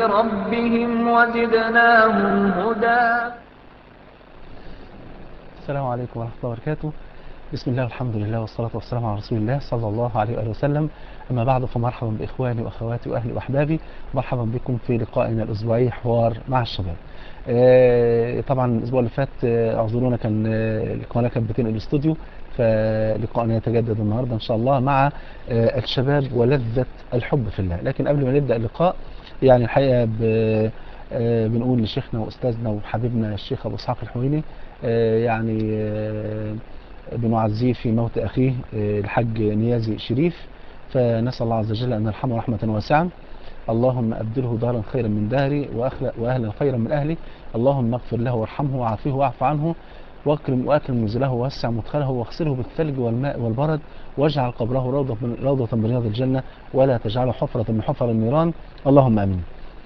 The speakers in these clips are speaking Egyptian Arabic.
ربهم وزدناهم هدى السلام عليكم ورحمة الله وبركاته بسم الله والحمد لله والصلاة والسلام على رسول الله صلى الله عليه وآله وسلم أما بعد فمرحبا بإخواني وأخواتي وأهلي وأحبابي مرحبا بكم في لقائنا الأسبوعي حوار مع الشباب آه، طبعا الأسبوع اللي فات آه، اعذرونا كان آه، القناة كانت بتنقل الاستوديو فلقائنا يتجدد النهاردة إن شاء الله مع آه، الشباب ولذة الحب في الله لكن قبل ما نبدأ اللقاء يعني الحقيقة ب- آه، بنقول لشيخنا وأستاذنا وحبيبنا الشيخ أبو إسحاق الحويني آه، يعني آه، بنعزيه في موت أخيه آه، الحاج نيازي شريف فنسأل الله عز وجل أن يرحمه رحمة واسعة اللهم أبدله دارا خيرا من داري وأخل- وأهلا خيرا من أهلي اللهم اغفر له وارحمه وعافيه واعف عنه واكرم واكرم نزله ووسع مدخله واغسله بالثلج والماء والبرد واجعل قبره روضة من, روضة من رياض الجنة ولا تجعله حفرة من حفر النيران اللهم امين.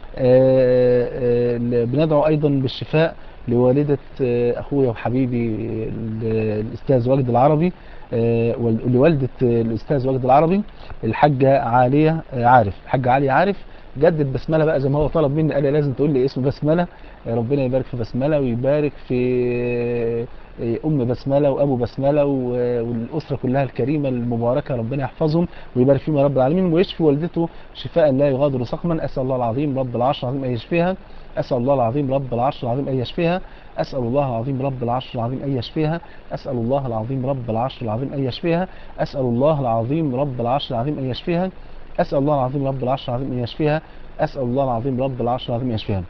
آه، آه، بندعو ايضا بالشفاء لوالدة آه، اخويا وحبيبي ال- الاستاذ وجد العربي آه، وال- لوالدة آه، الاستاذ وجد العربي الحاجة عالية آه، عارف الحاجة عالية عارف جدد بسملة بقى زي ما هو طلب مني قال لي لازم تقول لي اسم بسملة آه، ربنا يبارك في بسملة ويبارك في آه، ام بسملة وابو بسملة و- والاسرة كلها الكريمة المباركة ربنا يحفظهم ويبارك فيهم يا رب العالمين ويشفي والدته شفاء لا يغادر سقما اسال الله العظيم رب العرش العظيم ان يشفيها اسال الله العظيم رب العرش العظيم ان يشفيها اسال الله العظيم رب العرش العظيم ان يشفيها اسال الله العظيم رب العرش العظيم ان يشفيها اسال الله العظيم رب العرش العظيم ان يشفيها اسال الله العظيم رب العرش العظيم ان يشفيها اسال الله العظيم رب العرش العظيم ان يشفيها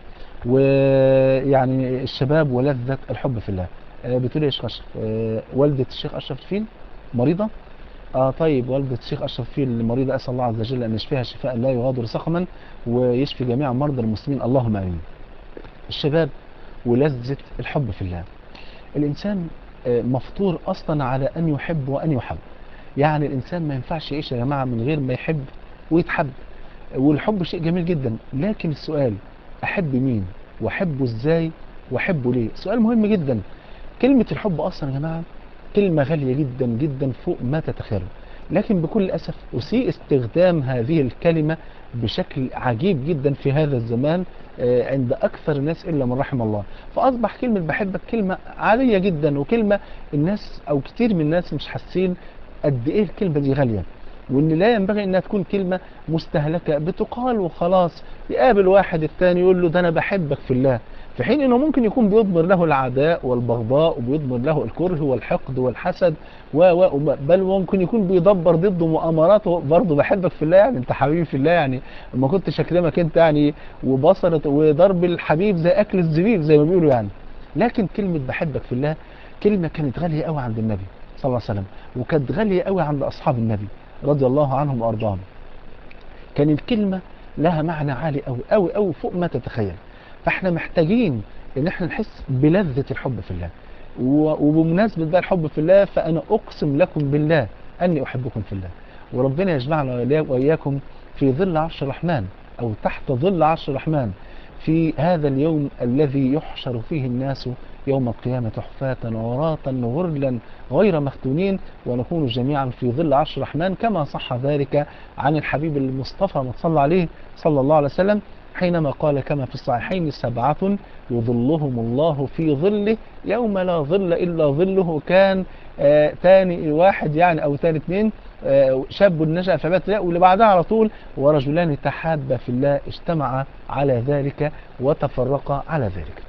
ويعني الشباب ولذة الحب في الله آه، بتقول ايه يا شيخ اشرف آه، والدة الشيخ اشرف فين مريضة اه طيب والدة الشيخ اشرف فين المريضة اسال الله عز وجل ان يشفيها شفاء لا يغادر سقما ويشفي جميع مرضى المسلمين اللهم امين الشباب ولذة الحب في الله الانسان آه، مفطور اصلا على ان يحب وان يحب يعني الانسان ما ينفعش يعيش يا جماعة من غير ما يحب ويتحب والحب شيء جميل جدا لكن السؤال احب مين واحبه ازاي واحبه ليه سؤال مهم جدا كلمة الحب اصلا يا جماعة كلمة غالية جدا جدا فوق ما تتخيلوا لكن بكل أسف أسيء استخدام هذه الكلمة بشكل عجيب جدا في هذا الزمان آه، عند أكثر الناس إلا من رحم الله فأصبح كلمة بحبك كلمة عادية جدا وكلمة الناس أو كتير من الناس مش حاسين قد إيه الكلمة دي غالية وان لا ينبغي انها تكون كلمة مستهلكة بتقال وخلاص يقابل واحد التاني يقول له ده انا بحبك في الله في حين انه ممكن يكون بيضمر له العداء والبغضاء وبيضمر له الكره والحقد والحسد و و وب- بل ممكن يكون بيدبر ضده مؤامرات برضه بحبك في الله يعني انت حبيبي في الله يعني ما كنتش اكرمك انت يعني وبصرت وضرب الحبيب زي اكل الزبيب زي ما بيقولوا يعني لكن كلمة بحبك في الله كلمة كانت غالية قوي عند النبي صلى الله عليه وسلم وكانت غالية قوي عند اصحاب النبي رضي الله عنهم وارضاهم كان الكلمة لها معنى عالي قوي قوي قوي فوق ما تتخيل فاحنا محتاجين ان احنا نحس بلذة الحب في الله و- وبمناسبة بقى الحب في الله فانا اقسم لكم بالله اني احبكم في الله وربنا يجمعنا وإيا- واياكم في ظل عرش الرحمن او تحت ظل عرش الرحمن في هذا اليوم الذي يحشر فيه الناس يوم القيامة حفاة عراة غرلا غير مختونين ونكون جميعا في ظل عرش الرحمن كما صح ذلك عن الحبيب المصطفى ما صلى عليه صلى الله عليه وسلم حينما قال كما في الصحيحين سبعة يظلهم الله في ظله يوم لا ظل إلا ظله كان آه تاني واحد يعني أو تاني اتنين آه شاب نشأ في بيت الله واللي بعدها على طول ورجلان تحابا في الله اجتمعا على ذلك وتفرقا على ذلك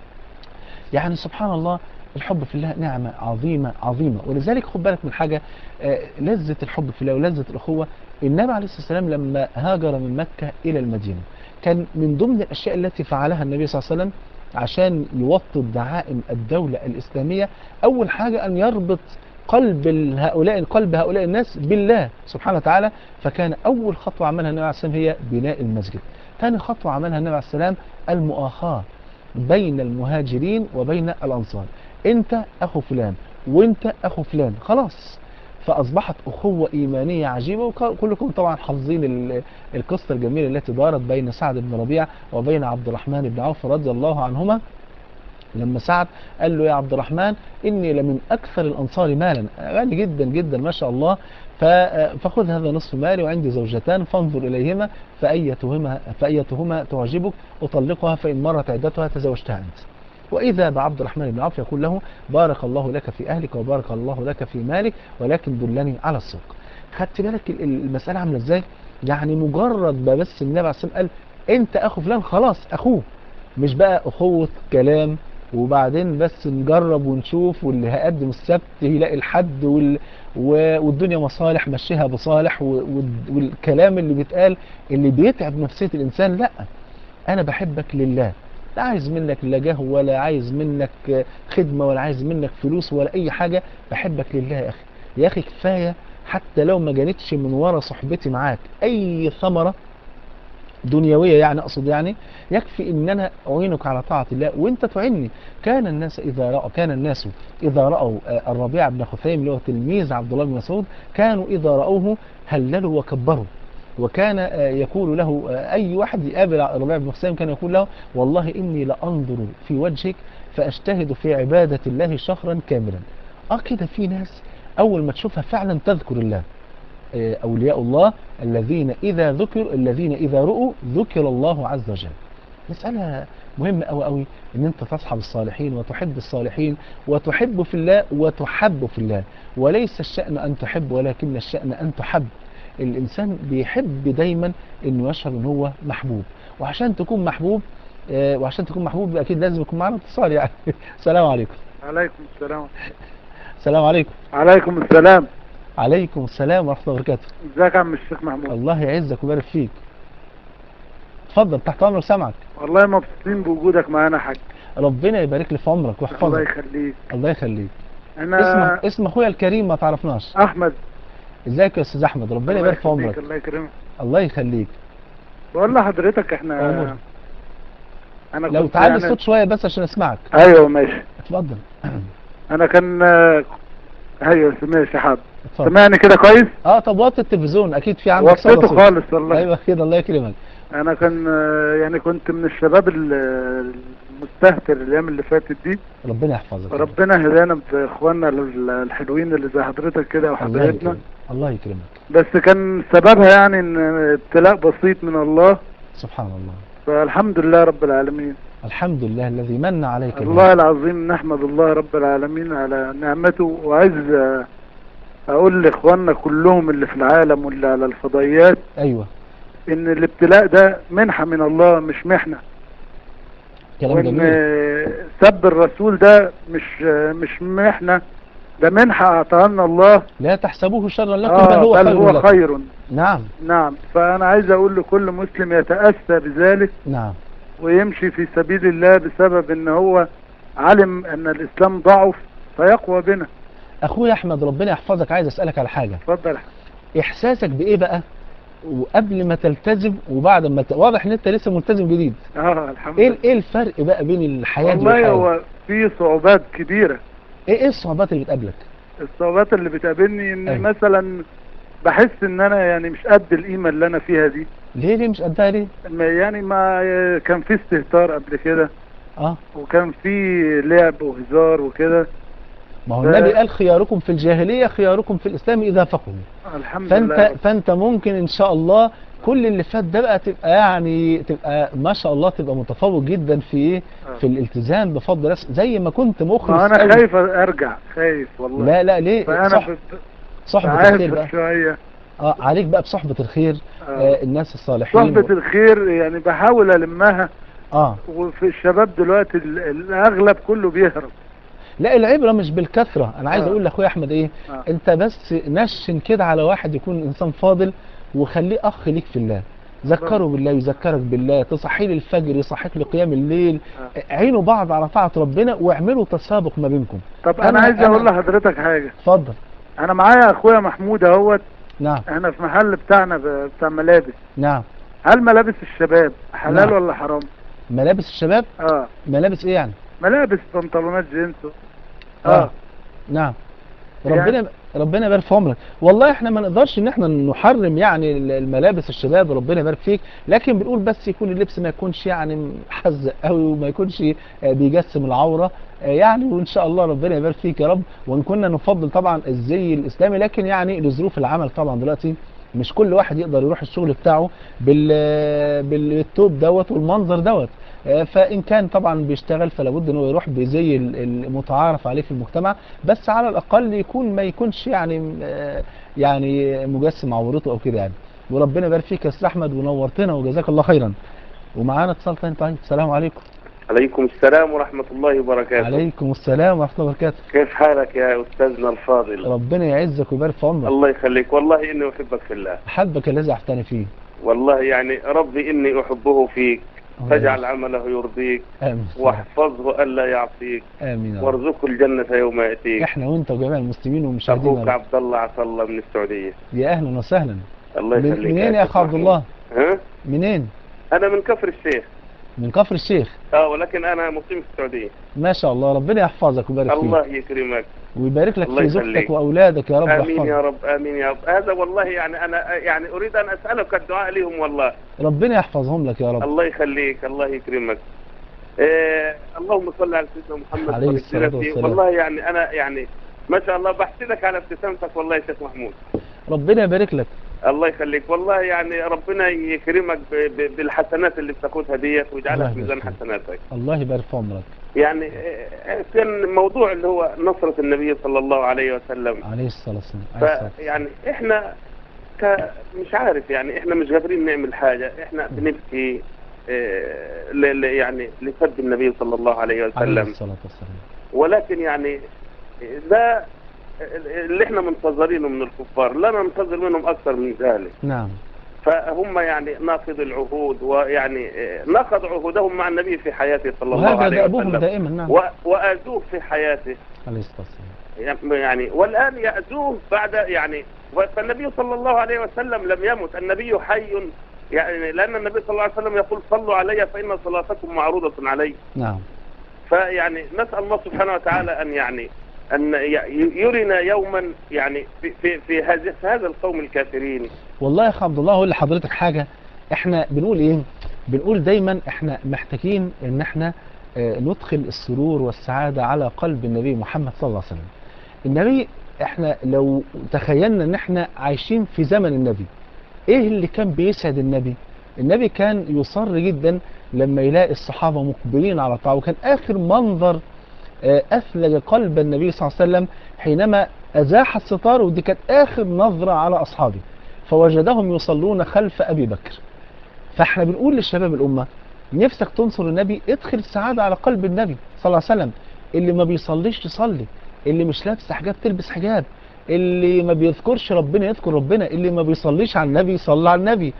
يعني سبحان الله الحب في الله نعمة عظيمة عظيمة ولذلك خد بالك من حاجة آه، لذة الحب في الله ولذة الأخوة النبي عليه الصلاة والسلام لما هاجر من مكة إلى المدينة كان من ضمن الأشياء التي فعلها النبي صلى الله عليه وسلم عشان يوطد دعائم الدولة الإسلامية أول حاجة أن يربط قلب ال- هؤلاء قلب هؤلاء الناس بالله سبحانه وتعالى فكان أول خطوة عملها النبي عليه الصلاة والسلام هي بناء المسجد ثاني خطوة عملها النبي عليه السلام المؤاخاة بين المهاجرين وبين الأنصار أنت أخو فلان وأنت أخو فلان خلاص فأصبحت أخوة إيمانية عجيبة وكلكم طبعا حافظين ال- القصة الجميلة التي دارت بين سعد بن ربيع وبين عبد الرحمن بن عوف رضي الله عنهما لما سعد قال له يا عبد الرحمن إني لمن أكثر الأنصار مالا غني جدا جدا ما شاء الله ف- فخذ هذا نصف مالي وعندي زوجتان فانظر إليهما فأيتهما, فأيتهما تعجبك أطلقها فإن مرت عدتها تزوجتها أنت وإذا بعبد الرحمن بن عوف يقول له بارك الله لك في أهلك وبارك الله لك في مالك ولكن دلني على السوق خدت بالك ال- ال- المسألة عاملة ازاي يعني مجرد ما بس النبي عليه الصلاة والسلام قال انت اخو فلان خلاص اخوه مش بقى اخوة كلام وبعدين بس نجرب ونشوف واللي هيقدم السبت يلاقي الحد وال... و- والدنيا مصالح مشيها بصالح و... وال- والكلام اللي بيتقال اللي بيتعب نفسية الانسان لا انا بحبك لله لا عايز منك لا جاه ولا عايز منك خدمة ولا عايز منك فلوس ولا اي حاجة بحبك لله يا اخي يا اخي كفاية حتى لو ما جانتش من ورا صحبتي معاك اي ثمرة دنيوية يعني اقصد يعني يكفي ان انا اعينك على طاعة الله وانت تعني كان الناس اذا رأوا كان الناس اذا رأوا آه، الربيع بن خثيم اللي هو تلميذ عبد الله بن مسعود كانوا اذا رأوه هللوا وكبروا وكان آه، يقول له آه، اي واحد يقابل الربيع بن خثيم كان يقول له والله اني لانظر في وجهك فاجتهد في عبادة الله شهرا كاملا اه كده في ناس اول ما تشوفها فعلا تذكر الله آه، أولياء الله الذين إذا ذكر الذين إذا رؤوا ذكر الله عز وجل مسألة مهمة أوي أوي إن أنت تصحب الصالحين وتحب الصالحين وتحب في الله وتحب في الله وليس الشأن أن تحب ولكن الشأن أن تحب الإنسان بيحب دايما إنه يشعر إن هو محبوب وعشان تكون محبوب آه، وعشان تكون محبوب أكيد لازم يكون معنا اتصال يعني السلام عليكم عليكم السلام السلام عليكم عليكم السلام عليكم السلام ورحمة الله وبركاته ازيك يا عم الشيخ محمود الله يعزك ويبارك فيك اتفضل تحت امرك سامعك والله مبسوطين بوجودك معانا يا حاج ربنا يبارك لي في عمرك الله ويحفظك يخليك الله يخليك اسم انا اسم اخويا الكريم ما تعرفناش احمد ازيك يا استاذ احمد ربنا الله يبارك في يخليك، عمرك الله يكرمك الله يخليك بقول لحضرتك احنا أمور. انا لو كنت تعلي يعني- الصوت شويه بس عشان اسمعك ايوه ماشي اتفضل انا كان ايوه ماشي يا حاضر اتفضل سمعني كده كويس اه طب وطي التلفزيون اكيد في عندك صدى وطيته صوت. خالص والله ايوه كده الله يكرمك انا كان يعني كنت من الشباب ال- المستهتر الايام اللي فاتت دي ربنا يحفظك ربنا هدانا باخواننا ال- الحلوين اللي زي حضرتك كده الله وحضرتنا يكرمك الله يكرمك بس كان سببها يعني ان ابتلاء بسيط من الله سبحان الله فالحمد لله رب العالمين الحمد لله الذي من عليك به. الله العظيم نحمد الله رب العالمين على نعمته وعايز آه، اقول لاخواننا كلهم اللي في العالم واللي على الفضائيات ايوه ان الابتلاء ده منحة من الله مش محنة كلام وان جميل آه، سب الرسول ده مش آه، مش محنة ده منحة اعطاها لنا الله لا تحسبوه شرا لكم آه بل هو بل خير هو لكم. خير نعم نعم فانا عايز اقول لكل مسلم يتأسى بذلك نعم ويمشي في سبيل الله بسبب ان هو علم ان الاسلام ضعف فيقوى بنا اخويا احمد ربنا يحفظك عايز اسالك على حاجه اتفضل احساسك بايه بقى وقبل ما تلتزم وبعد ما ت... واضح ان انت لسه ملتزم جديد اه الحمد ايه لله ايه الفرق بقى بين الحياه دي والله والحياه هو في صعوبات كبيرة ايه ايه الصعوبات اللي بتقابلك الصعوبات اللي بتقابلني ان أيوة. مثلا بحس ان انا يعني مش قد القيمة اللي انا فيها دي ليه ليه مش قدها ليه ما- يعني ما كان في استهتار قبل كده اه وكان في لعب وهزار وكده ما هو ده- النبي قال خياركم في الجاهليه خياركم في الاسلام اذا فقهوا الحمد لله فانت فانت ممكن ان شاء الله كل اللي فات ده بقى تبقى يعني تبقى ما شاء الله تبقى متفوق جدا في ايه آه. في الالتزام بفضل الله زي ما كنت مخلص ما انا أوي. خايف ارجع خايف والله لا لا ليه فانا صح ب- صحبة الخير بعافر بقى شوية اه عليك بقى بصحبة الخير آه. آه الناس الصالحين صحبة الخير يعني بحاول المها اه وفي الشباب دلوقتي ال- الاغلب كله بيهرب لا العبرة مش بالكثرة انا عايز آه. اقول لاخويا احمد ايه آه. انت بس نشن كده على واحد يكون انسان فاضل وخليه اخ ليك في الله ذكره بالله يذكرك بالله تصحي لي الفجر يصحيك لقيام الليل آه. عينوا بعض على طاعة ربنا واعملوا تسابق ما بينكم طب انا, أنا- عايز اقول أنا- لحضرتك حاجة اتفضل انا معايا اخويا محمود اهوت نعم احنا في محل بتاعنا ب- بتاع ملابس نعم هل ملابس الشباب حلال نعم. ولا حرام ملابس الشباب اه ملابس ايه يعني ملابس بنطلونات جينز آه. اه نعم يعني- ربنا ربنا يبارك في عمرك والله احنا ما نقدرش ان احنا نحرم يعني ال- الملابس الشباب ربنا يبارك فيك لكن بنقول بس يكون اللبس ما يكونش يعني محزق قوي وما يكونش آه، بيجسم العوره آه، يعني وان شاء الله ربنا يبارك فيك يا رب وان كنا نفضل طبعا الزي الاسلامي لكن يعني لظروف العمل طبعا دلوقتي مش كل واحد يقدر يروح الشغل بتاعه بال بالتوب دوت والمنظر دوت آه، فان كان طبعا بيشتغل فلا بد انه يروح بزي ال- المتعارف عليه في المجتمع بس على الاقل يكون ما يكونش يعني آه، يعني مجسم عورته او كده يعني وربنا يبارك فيك يا استاذ احمد ونورتنا وجزاك الله خيرا ومعانا اتصال تاني طيب السلام عليكم عليكم السلام ورحمة الله وبركاته عليكم السلام ورحمه الله وبركاته كيف حالك يا أستاذنا الفاضل ربنا يعزك ويبارك في عمرك الله يخليك والله إني أحبك في الله حبك الذي احتني فيه والله يعني ربي إني أحبه فيك الله فاجعل يبارك. عمله يرضيك امين واحفظه ألا يعصيك امين يا رب. وارزقه الجنة يوم يأتيك احنا وانت وجميع المسلمين والمشاهدين أخوك يا رب. عبد الله عطلة من السعودية يا اهلا وسهلا الله من- يخليك منين يا اخ عبد الله ها؟ منين أنا من كفر الشيخ من كفر الشيخ اه ولكن أنا مقيم في السعودية ما شاء الله ربنا يحفظك ويبارك فيك الله يكرمك ويبارك لك الله في زوجتك يخليك. واولادك يا رب آمين يا يحفظك رب آمين يا رب هذا والله يعني أنا يعني أريد أن أسألك الدعاء لهم والله ربنا يحفظهم لك يا رب الله يخليك الله يكرمك إيه اللهم صل على سيدنا محمد عليه وبارك الصلاة فيه. والسلام. والله يعني انا يعني ما شاء الله بحسدك على ابتسامتك والله يا شيخ محمود ربنا يبارك لك الله يخليك والله يعني ربنا يكرمك ب- ب- بالحسنات اللي بتاخدها ديت الله ويجعلها في يبارك ميزان فيك. حسناتك الله يبارك في عمرك يعني إيه، كان موضوع اللي هو نصرة النبي صلى الله عليه وسلم عليه الصلاة والسلام عليه الصلاة والسلام. فيعني احنا ك مش عارف يعني احنا مش قادرين نعمل حاجة احنا بنبكي إيه، ل- ل- يعني لسب النبي صلى الله عليه عليه وسلم الصلاة والسلام ولكن يعني ده اللي احنا منتظرينه من الكفار لا ننتظر منهم اكثر من ذلك نعم فهم يعني ناقض العهود ويعني اه، نقض عهودهم مع النبي في حياته صلى الله وهذا عليه دأبهم وسلم دائما نعم و- وآذوه في حياته عليه الصلاة والسلام يعني والآن يأذوه بعد يعني فالنبي صلى الله عليه وسلم لم يمت النبي حي يعني لأن النبي صلى الله عليه وسلم يقول صلوا علي فإن صلاتكم معروضة علي نعم فيعني نسأل الله سبحانه وتعالى أن يعني أن ي- يرنا يوما يعني في في في هذا في هذا القوم الكافرين والله يا اخ عبد الله اقول لحضرتك حاجة احنا بنقول ايه بنقول دايما احنا محتاجين ان احنا آه، ندخل السرور والسعادة على قلب النبي محمد صلى الله عليه وسلم النبي احنا لو تخيلنا ان احنا عايشين في زمن النبي ايه اللي كان بيسعد النبي النبي كان يصر جدا لما يلاقي الصحابة مقبلين على الطاعة وكان اخر منظر آه، أثلج قلب النبي صلى الله عليه وسلم حينما أزاح الستار ودي كانت آخر نظرة على أصحابه فوجدهم يصلون خلف أبي بكر فاحنا بنقول للشباب الأمة نفسك تنصر النبي ادخل السعادة على قلب النبي صلى الله عليه وسلم اللي ما بيصليش يصلي اللي مش لابس حجاب تلبس حجاب اللي ما بيذكرش ربنا يذكر ربنا اللي ما بيصليش على النبي يصلي على النبي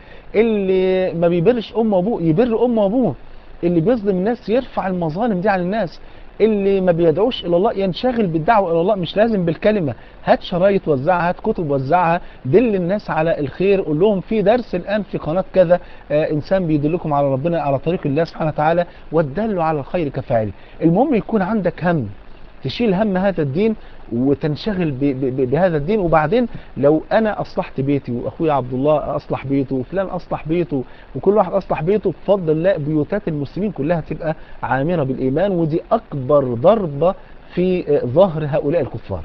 اللي ما بيبرش امه وابوه يبر امه وابوه اللي بيظلم الناس يرفع المظالم دي عن الناس اللي ما بيدعوش الى الله ينشغل بالدعوه الى الله مش لازم بالكلمه هات شرايط وزعها هات كتب وزعها دل الناس على الخير قول لهم في درس الان في قناه كذا آه انسان بيدلكم على ربنا على طريق الله سبحانه وتعالى والدل على الخير كفاعله المهم يكون عندك هم تشيل هم هذا الدين وتنشغل ب ب ب بهذا الدين وبعدين لو انا اصلحت بيتي واخويا عبد الله اصلح بيته وفلان اصلح بيته وكل واحد اصلح بيته بفضل الله بيوتات المسلمين كلها تبقى عامره بالايمان ودي اكبر ضربه في آه، ظهر هؤلاء الكفار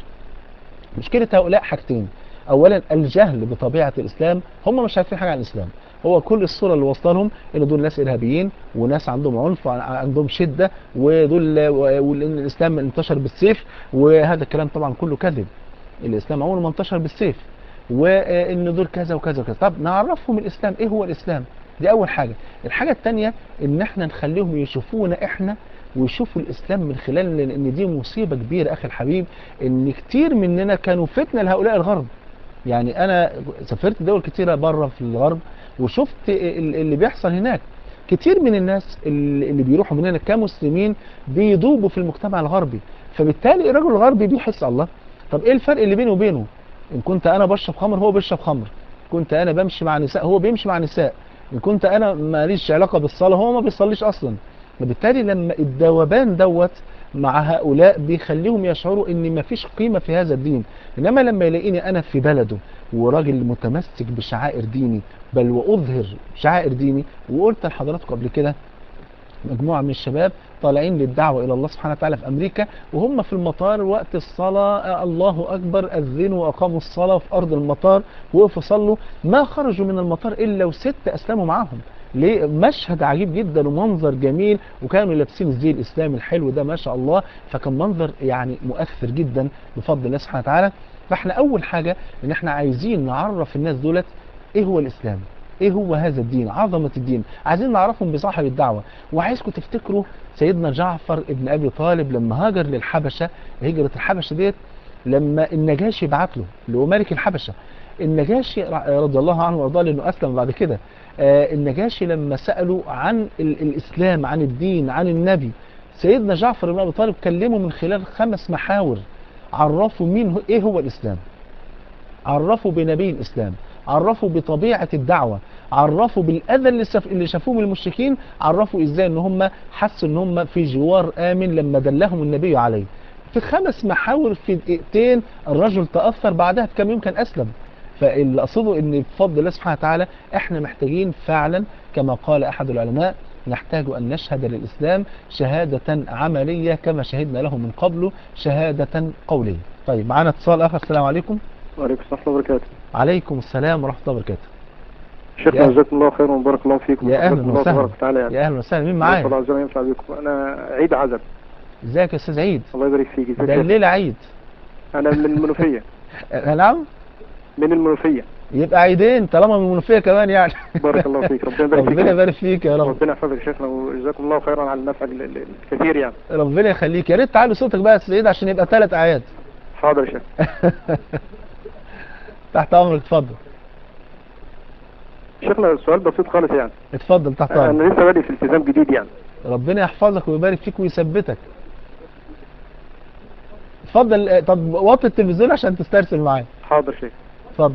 مشكله هؤلاء حاجتين اولا الجهل بطبيعه الاسلام هم مش عارفين حاجه عن الاسلام هو كل الصوره اللي واصله لهم ان دول ناس ارهابيين وناس عندهم عنف عندهم شده ودول وان الاسلام انتشر بالسيف وهذا الكلام طبعا كله كذب الاسلام عمره ما انتشر بالسيف وان دول كذا وكذا وكذا طب نعرفهم الاسلام ايه هو الاسلام دي اول حاجه الحاجه الثانيه ان احنا نخليهم يشوفونا احنا ويشوفوا الاسلام من خلالنا لان دي مصيبه كبيره اخي الحبيب ان كتير مننا كانوا فتنه لهؤلاء الغرب يعني انا سافرت دول كتيره بره في الغرب وشفت ال- اللي بيحصل هناك كتير من الناس اللي اللي بيروحوا من هنا كمسلمين بيدوبوا في المجتمع الغربي فبالتالي الرجل الغربي بيحس الله طب ايه الفرق اللي بيني وبينه ان كنت انا بشرب خمر هو بيشرب خمر كنت انا بمشي مع نساء هو بيمشي مع نساء ان كنت انا ماليش علاقه بالصلاه هو ما بيصليش اصلا فبالتالي لما الذوبان دوت مع هؤلاء بيخليهم يشعروا ان مفيش قيمة في هذا الدين انما لما يلاقيني انا في بلده وراجل متمسك بشعائر ديني بل واظهر شعائر ديني وقلت لحضراتكم قبل كده مجموعة من الشباب طالعين للدعوة إلى الله سبحانه وتعالى في أمريكا وهم في المطار وقت الصلاة آه، الله أكبر أذنوا وأقاموا الصلاة في أرض المطار وقفوا صلوا ما خرجوا من المطار إلا وست أسلموا معاهم ليه مشهد عجيب جدا ومنظر جميل وكانوا لابسين الزي الإسلامي الحلو ده ما شاء الله فكان منظر يعني مؤثر جدا بفضل الله سبحانه وتعالى فاحنا أول حاجة إن احنا عايزين نعرف الناس دولت إيه هو الإسلام ايه هو هذا الدين عظمة الدين عايزين نعرفهم بصاحب الدعوة وعايزكم تفتكروا سيدنا جعفر ابن ابي طالب لما هاجر للحبشة هجرة الحبشة ديت لما النجاشي بعت له اللي هو ملك الحبشة النجاشي ر- رضي الله عنه وارضاه لانه اسلم بعد كده آه، النجاشي لما سألوا عن ال- الاسلام عن الدين عن النبي سيدنا جعفر بن ابي طالب كلمه من خلال خمس محاور عرفوا مين هو ايه هو الاسلام عرفوا بنبي الاسلام عرفوا بطبيعة الدعوة عرفوا بالأذى اللي, شاف اللي شافوه من المشركين عرفوا إزاي إن هم حسوا إن هم في جوار آمن لما دلهم النبي عليه في خمس محاور في دقيقتين الرجل تأثر بعدها بكم يوم كان أسلم فاللي أقصده إن بفضل الله سبحانه وتعالى إحنا محتاجين فعلا كما قال أحد العلماء نحتاج أن نشهد للإسلام شهادة عملية كما شهدنا له من قبل شهادة قولية طيب معنا اتصال آخر السلام عليكم وعليكم السلام ورحمة الله وبركاته عليكم السلام ورحمة الله وبركاته شيخنا يا- جزاكم الله خيرا وبارك الله فيكم يا أهلا وحفظكم الله وسهلا. تبارك وتعالى يعني يا اهلا وسهلا مين معايا معايا الله عز وجل ينفع بكم انا عيد عزب ازيك يا استاذ عيد الله يبارك فيك ازيك ده يا الليله عيد شيخ؟ انا من المنوفيه أه، نعم من المنوفيه يبقى عيدين طالما من المنوفيه كمان يعني بارك الله فيك ربنا يبارك ربنا فيك يبارك فيك يا رب ربنا يحفظك يا شيخنا وجزاكم الله خيرا على النفع ال- ال- الكثير يعني ربنا يخليك يا ريت تعالوا صوتك بقى يا استاذ عيد عشان يبقى ثلاث اعياد حاضر يا شيخ تحت امرك اتفضل شيخنا السؤال بسيط خالص يعني اتفضل تحت امرك انا لسه بادئ في التزام جديد يعني ربنا يحفظك ويبارك فيك ويثبتك اتفضل أه، طب وطي التلفزيون عشان تسترسل معايا حاضر شيخ اتفضل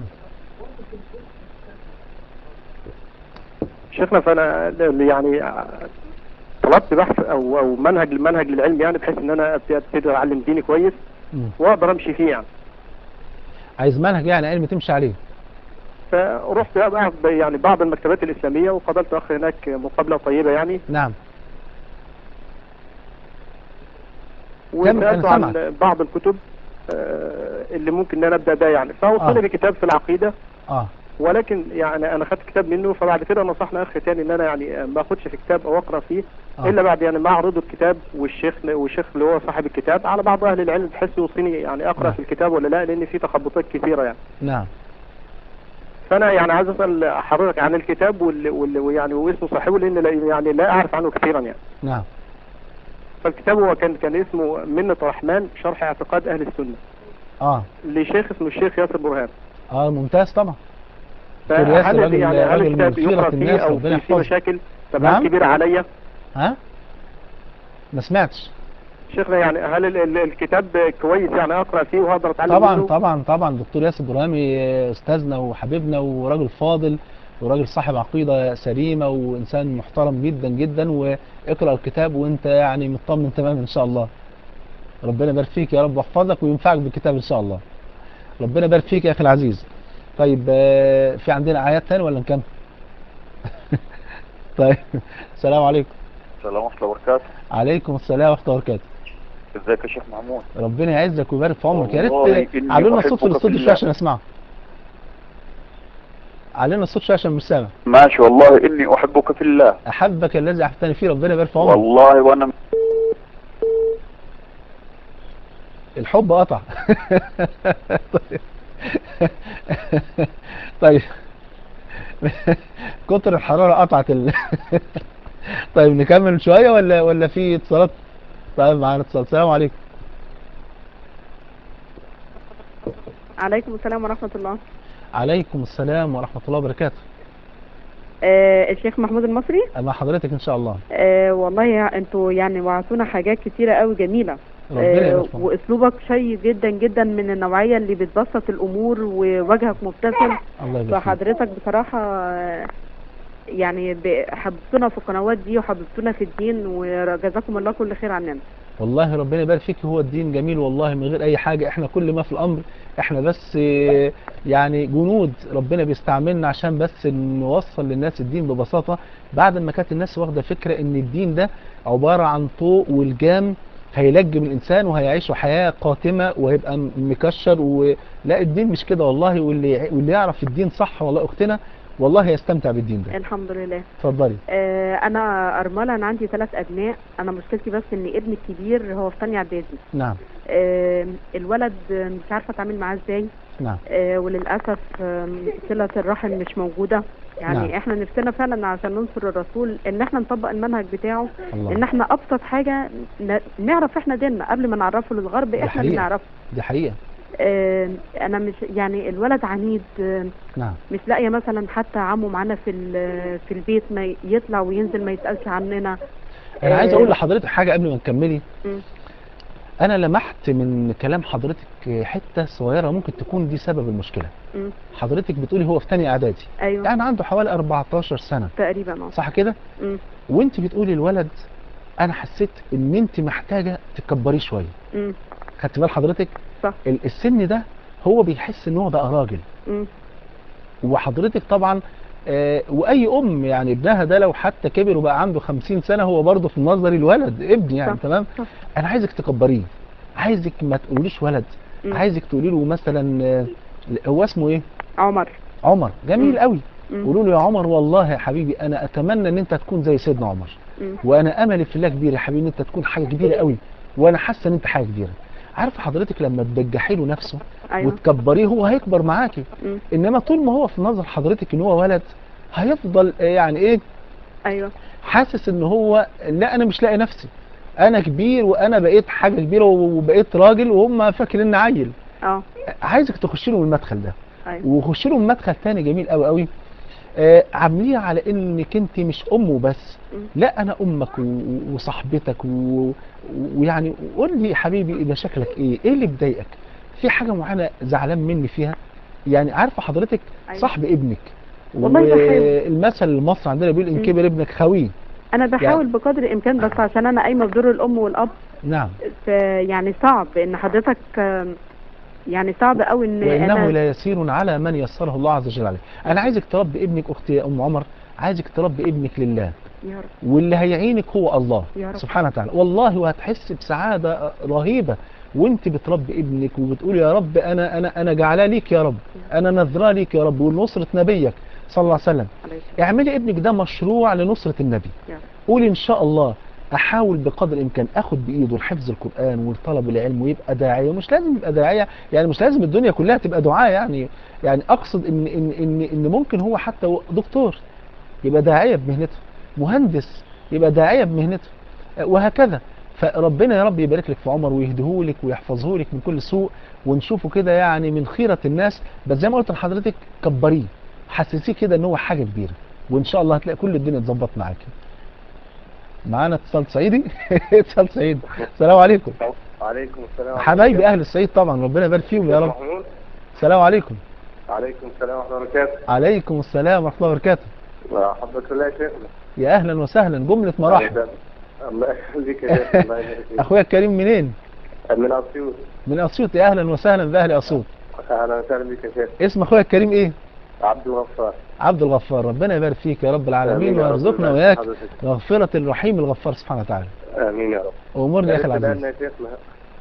شيخنا فانا يعني طلبت بحث او او منهج منهج للعلم يعني بحيث ان انا أبتدي- ابتدي اعلم ديني كويس مم. واقدر امشي فيه يعني عايز منهج يعني علم تمشي عليه فرحت بقى ب- يعني بعض المكتبات الاسلاميه وقابلت اخ هناك مقابله طيبه يعني نعم وسالته أنا عن سامعك. بعض الكتب آه، اللي ممكن ان انا ابدا بها يعني فوصلني آه. بكتاب في العقيده اه ولكن يعني انا خدت كتاب منه فبعد كده نصحنا اخ تاني ان انا يعني ما اخدش في كتاب او اقرا فيه آه. الا بعد يعني ما اعرض الكتاب والشيخ والشيخ اللي هو صاحب الكتاب على بعض اهل العلم بحيث يوصيني يعني اقرا آه. في الكتاب ولا لا لان في تخبطات كثيره يعني نعم فانا يعني عايز اسال حضرتك عن الكتاب وال- وال- ويعني واسم صاحبه لان لا يعني لا اعرف عنه كثيرا يعني نعم فالكتاب هو كان كان اسمه منة الرحمن شرح اعتقاد اهل السنه اه لشيخ اسمه الشيخ ياسر برهان اه ممتاز طبعا دكتور ياسر فهل راجل- يعني هل راجل الكتاب من خيرة يقرا فيه الناس، او ربنا في فيه يحفظه. مشاكل طب نعم. هل كبير عليا ها ما سمعتش شيخنا يعني هل ال- ال- الكتاب كويس يعني اقرا فيه وهقدر اتعلم طبعا منه طبعا طبعا دكتور ياسر برهامي آه، استاذنا وحبيبنا وراجل فاضل وراجل صاحب عقيدة سليمة وإنسان محترم جدا جدا واقرأ الكتاب وأنت يعني مطمن تمام إن شاء الله ربنا يبارك فيك يا رب ويحفظك وينفعك بالكتاب إن شاء الله ربنا يبارك فيك يا أخي العزيز طيب آه، في عندنا آيات تاني ولا نكمل طيب السلام عليكم السلام ورحمة الله وبركاته عليكم السلام ورحمة الله وبركاته ازيك يا شيخ محمود ربنا يعزك ويبارك في عمرك يا والله ريت إني علوا لنا الصوت في أحبك الاستوديو في شويه الله. عشان اسمعه علينا الصوت شويه عشان مش سامع ماشي والله اني احبك في الله احبك الذي احببتني فيه ربنا يبارك في عمرك والله وانا الحب قطع طيب كتر الحراره قطعت ال... طيب نكمل شويه ولا ولا في اتصالات طيب معانا اتصال السلام عليكم عليكم السلام ورحمة الله عليكم السلام ورحمه الله وبركاته آه الشيخ محمود المصري مع حضرتك ان شاء الله آه والله يا انتوا يعني وعدتونا حاجات كتيرة قوي جميلة ربنا آه يبارك في عمرك. واسلوبك شيق جدا جدا من النوعية اللي بتبسط الامور ووجهك مبتسم الله يبارك فيك. فحضرتك بصراحة آه، يعني ب- حببتونا في القنوات دي وحببتونا في الدين وجزاكم الله كل خير عننا والله ربنا يبارك فيك هو الدين جميل والله من غير اي حاجة احنا كل ما في الامر احنا بس آه، يعني جنود ربنا بيستعملنا عشان بس نوصل للناس الدين ببساطة بعد ما كانت الناس واخدة فكرة ان الدين ده عبارة عن طوق والجام هيلجم الانسان وهيعيشوا حياة قاتمة وهيبقى م- مكشر ولا الدين مش كده والله واللي واللي يعرف الدين صح والله اختنا والله يستمتع بالدين ده الحمد لله اتفضلي آه، انا ارمله انا عندي ثلاث ابناء انا مشكلتي بس ان ابني الكبير هو في ثانيه اعدادي نعم آه، الولد آه، مش عارفه اتعامل معاه ازاي نعم آه، وللاسف آم، صله الرحم مش موجوده يعني نعم. احنا نفسنا فعلا عشان ننصر الرسول ان احنا نطبق المنهج بتاعه ان الله احنا ابسط حاجه ن- نعرف احنا ديننا قبل ما نعرفه للغرب دي احنا اللي حقيقة. نعرفه دي حقيقة آه، انا مش يعني الولد عنيد آه، نعم مش لاقيه مثلا حتى عمه معانا في ال- في البيت ما يطلع وينزل ما يسالش عننا انا عايز آه، اقول لحضرتك حاجة قبل ما تكملي مم. انا لمحت من كلام حضرتك حتة صغيرة ممكن تكون دي سبب المشكلة مم. حضرتك بتقولي هو في تاني اعدادي ايوه يعني عنده حوالي 14 سنة تقريبا اه صح كده مم. وانت بتقولي الولد انا حسيت ان انت محتاجة تكبريه شوية مم. خدت بال حضرتك صح. ال- السن ده هو بيحس ان هو بقى راجل مم. وحضرتك طبعا آه، واي ام يعني ابنها ده لو حتى كبر وبقى عنده 50 سنه هو برضه في نظر الولد ابن يعني صح. تمام صح. انا عايزك تكبريه عايزك ما تقوليش ولد مم. عايزك تقولي له مثلا آه، هو اسمه ايه عمر عمر جميل مم. قوي مم. قولوا له يا عمر والله يا حبيبي انا اتمنى ان انت تكون زي سيدنا عمر مم. وانا املي في الله كبير يا حبيبي ان انت تكون حاجه كبيره قوي وانا حاسه ان انت حاجه كبيره عارف حضرتك لما تبجحي له نفسه ايوه وتكبريه هو هيكبر معاكي مم. انما طول ما هو في نظر حضرتك ان هو ولد هيفضل آه، يعني ايه ايوه حاسس ان هو لا انا مش لاقي نفسي انا كبير وانا بقيت حاجه كبيره وبقيت راجل وهم فاكرين عيل اه عايزك تخش له من المدخل ده ايوه وخش له من مدخل تاني جميل قوي قوي آه عامليه على انك انت مش امه بس مم. لا انا امك و- وصاحبتك و- ويعني قول لي يا حبيبي ده شكلك ايه ايه اللي بيضايقك في حاجه معينه زعلان مني فيها يعني عارفه حضرتك أيوة. صاحب ابنك والله بحاول. والمثل المصري عندنا بيقول ان مم. كبر ابنك خويه انا بحاول بقدر الامكان بس عشان انا قايمه بدور الام والاب نعم ف- يعني صعب ان حضرتك آم، يعني صعب قوي ان وانه انا لا يسير على من يسره الله عز وجل عليه انا عايزك تربي ابنك اختي يا ام عمر عايزك تربي ابنك لله يا رب واللي هيعينك هو الله يا رب. سبحانه وتعالى والله وهتحس بسعادة رهيبة وانت بتربي ابنك وبتقول يا رب انا انا انا جعلاه ليك يا رب انا نذراه ليك يا رب ونصرة نبيك صلى الله عليه وسلم عليه السلام. اعملي ابنك ده مشروع لنصرة النبي يا رب. قولي ان شاء الله احاول بقدر الامكان اخد بايده لحفظ القران وطلب العلم ويبقى داعيه مش لازم يبقى داعيه يعني مش لازم الدنيا كلها تبقى دعاء يعني يعني اقصد ان ان ان ان ممكن هو حتى هو دكتور يبقى داعيه بمهنته مهندس يبقى داعيه بمهنته آه، وهكذا فربنا يا رب يبارك لك في عمر ويهديه لك ويحفظه لك من كل سوء ونشوفه كده يعني من خيرة الناس بس زي ما قلت لحضرتك كبريه حسسيه كده ان هو حاجه كبيره وان شاء الله هتلاقي كل الدنيا اتظبط معاكي معانا اتصال صعيدي اتصال صعيدي السلام عليكم عليكم السلام حبايبي اهل الصعيد طبعا ربنا يبارك فيهم يا رب محمود السلام عليكم عليكم السلام ورحمة الله وبركاته عليكم السلام ورحمه الله وبركاته حبك الله يا شيخنا يا اهلا وسهلا جمله مرحبا الله يخليك يا شيخ الله يبارك فيك اخويا الكريم منين من اسيوط من اسيوط يا اهلا وسهلا باهل اسيوط اهلا وسهلا بك يا شيخ اسم اخويا الكريم ايه عبد الغفار عبد الغفار ربنا يبارك فيك يا رب العالمين آمين يا رب. ويرزقنا الله وياك يحفظك. مغفرة الرحيم الغفار سبحانه وتعالى امين يا رب وامرني يا اخي يا ريت العزيز تدعنا يا شيخنا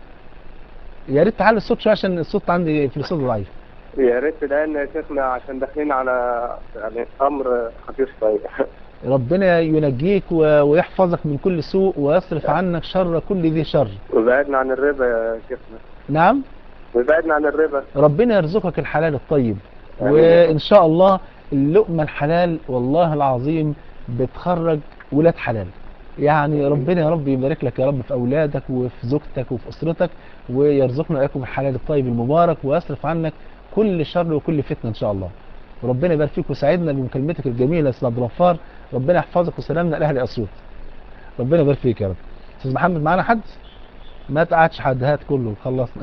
يا ريت تعلي الصوت شويه عشان الصوت عندي في الصوت ضعيف يا ريت تدعنا يا شيخنا عشان داخلين على يعني امر خطير شويه ربنا ينجيك و- ويحفظك من كل سوء ويصرف عنك شر كل ذي شر وبعدنا عن الربا يا شيخنا نعم وبعدنا عن الربا ربنا يرزقك الحلال الطيب آمين. وان شاء الله اللقمه الحلال والله العظيم بتخرج ولاد حلال يعني ربنا يا رب يبارك لك يا رب في اولادك وفي زوجتك وفي اسرتك ويرزقنا واياكم الحلال الطيب المبارك ويصرف عنك كل شر وكل فتنه ان شاء الله وربنا يبارك فيك ويسعدنا بمكالمتك الجميله يا استاذ عبد الغفار ربنا يحفظك وسلامنا لاهل اسيوط ربنا يبارك فيك يا رب استاذ محمد معانا حد ما تقعدش حد هات كله خلصنا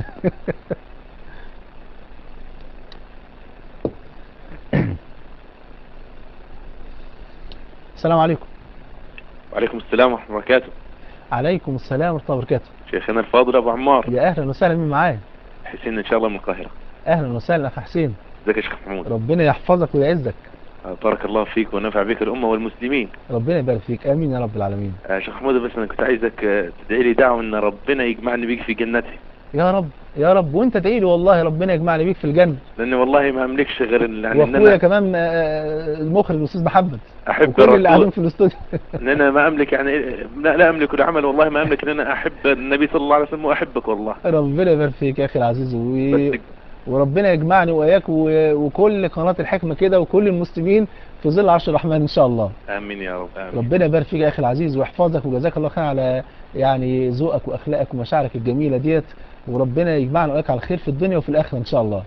السلام عليكم وعليكم السلام ورحمة الله وبركاته عليكم السلام ورحمه الله وبركاته شيخنا الفاضل أبو عمار يا اهلا وسهلا مين معايا حسين إن شاء الله من القاهرة اهلا وسهلا اخ حسين ازيك يا شيخ محمود ربنا يحفظك ويعزك آه، بارك الله فيك ونفع بك الأمة والمسلمين ربنا يبارك فيك امين يا رب العالمين آه، شيخ محمود بس أنا كنت عايزك آه، تدعي لي دعوة إن ربنا يجمعني بيك في جنته يا رب يا رب وانت ادعي لي والله ربنا يجمعني بيك في الجنه لأن والله ما أملكش غير ال- يعني إن واخويا أنا كمان آه، المخرج الاستاذ محمد أحب وكل اللي قاعدين الرسول في الاستوديو إن أنا ما أملك يعني لا, لا أملك العمل والله ما أملك إن أنا أحب النبي صلى الله عليه وسلم وأحبك والله ربنا يبارك فيك يا اخي العزيز و... بس وربنا يجمعني واياك و... وكل قناه الحكمه كده وكل المسلمين في ظل عرش الرحمن ان شاء الله آمين يا رب آمين ربنا يبارك فيك يا اخي العزيز ويحفظك وجزاك الله خير على يعني ذوقك واخلاقك ومشاعرك الجميله ديت وربنا يجمعنا واياك على الخير في الدنيا وفي الاخره ان شاء الله.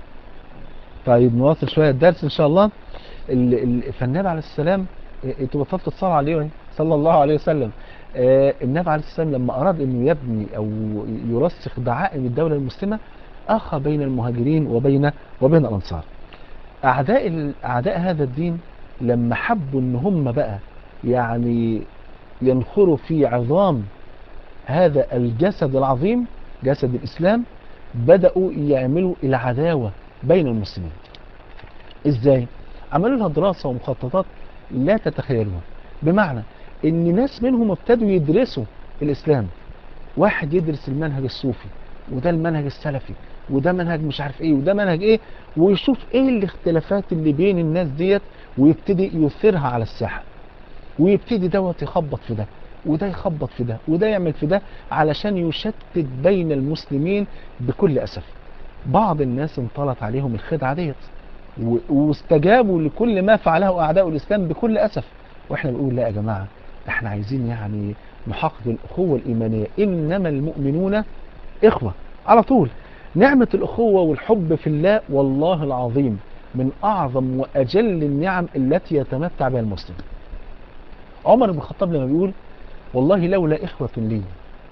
طيب نواصل شويه الدرس ان شاء الله. ال- ال- فالنبي عليه السلام إيه، انتوا بطلتوا تصلوا عليه وإيه؟ صلى الله عليه وسلم. آه، النبي عليه السلام لما اراد انه يبني او يرسخ دعائم الدوله المسلمه اخى بين المهاجرين وبين وبين الانصار. اعداء ال- اعداء هذا الدين لما حبوا ان هم بقى يعني ينخروا في عظام هذا الجسد العظيم جسد الإسلام بدأوا يعملوا العداوة بين المسلمين إزاي؟ عملوا لها دراسة ومخططات لا تتخيلوها بمعنى إن ناس منهم ابتدوا يدرسوا الإسلام واحد يدرس المنهج الصوفي وده المنهج السلفي وده منهج مش عارف ايه وده منهج ايه ويشوف ايه الاختلافات اللي بين الناس ديت ويبتدي يثيرها على الساحة ويبتدي دوت يخبط في ده وده يخبط في ده وده يعمل في ده علشان يشتت بين المسلمين بكل أسف بعض الناس انطلت عليهم الخدعة ديت و- واستجابوا لكل ما فعله أعداء الإسلام بكل أسف وإحنا بنقول لا يا جماعة إحنا عايزين يعني نحقق الأخوة الإيمانية إنما المؤمنون إخوة على طول نعمة الأخوة والحب في الله والله العظيم من أعظم وأجل النعم التي يتمتع بها المسلم عمر بن الخطاب لما بيقول والله لولا إخوة لي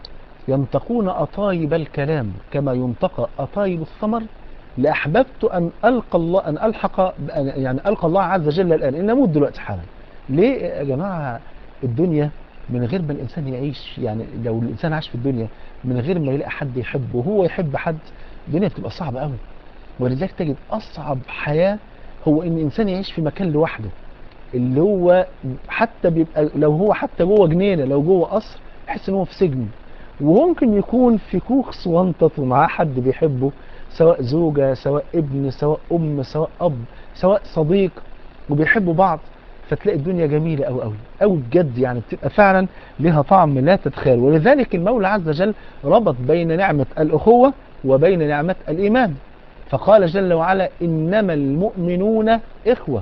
ينطقون أطايب الكلام كما ينطق أطايب الثمر لأحببت أن ألقى الله أن ألحق يعني ألقى الله عز وجل الآن إن أموت دلوقتي حالا ليه يا جماعة الدنيا من غير ما الإنسان يعيش يعني لو الإنسان عاش في الدنيا من غير ما يلاقي حد يحبه وهو يحب حد الدنيا بتبقى صعبة قوي ولذلك تجد أصعب حياة هو إن الإنسان يعيش في مكان لوحده اللي هو حتى بيبقى لو هو حتى جوه جنينه لو جوه قصر يحس ان هو في سجن وممكن يكون في كوخ صوانطة ومعاه حد بيحبه سواء زوجة سواء ابن سواء أم سواء أب سواء صديق وبيحبوا بعض فتلاقي الدنيا جميلة أوي أوي أوي بجد يعني بتبقى فعلا لها طعم لا تتخيل ولذلك المولى عز وجل ربط بين نعمة الأخوة وبين نعمة الإيمان فقال جل وعلا إنما المؤمنون إخوة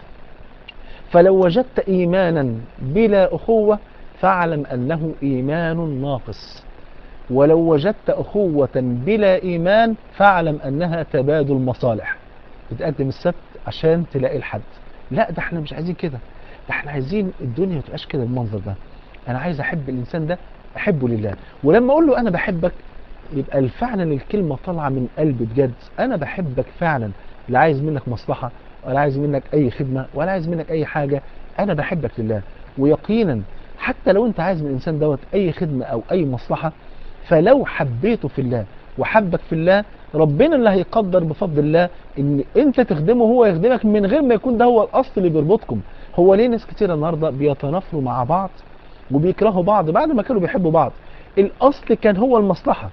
فلو وجدت إيمانا بلا أخوة فاعلم أنه إيمان ناقص ولو وجدت أخوة بلا إيمان فاعلم أنها تبادل مصالح بتقدم السبت عشان تلاقي الحد لا ده احنا مش عايزين كده ده احنا عايزين الدنيا ما تبقاش كده بالمنظر ده انا عايز احب الانسان ده احبه لله ولما اقول له انا بحبك يبقى فعلا الكلمة طالعة من قلبي بجد انا بحبك فعلا لا عايز منك مصلحة ولا عايز منك اي خدمة ولا عايز منك اي حاجة انا بحبك لله ويقينا حتى لو انت عايز من الانسان دوت اي خدمة او اي مصلحة فلو حبيته في الله وحبك في الله ربنا اللي هيقدر بفضل الله ان انت تخدمه هو يخدمك من غير ما يكون ده هو الاصل اللي بيربطكم هو ليه ناس كتير النهارده بيتنافروا مع بعض وبيكرهوا بعض بعد ما كانوا بيحبوا بعض الاصل كان هو المصلحه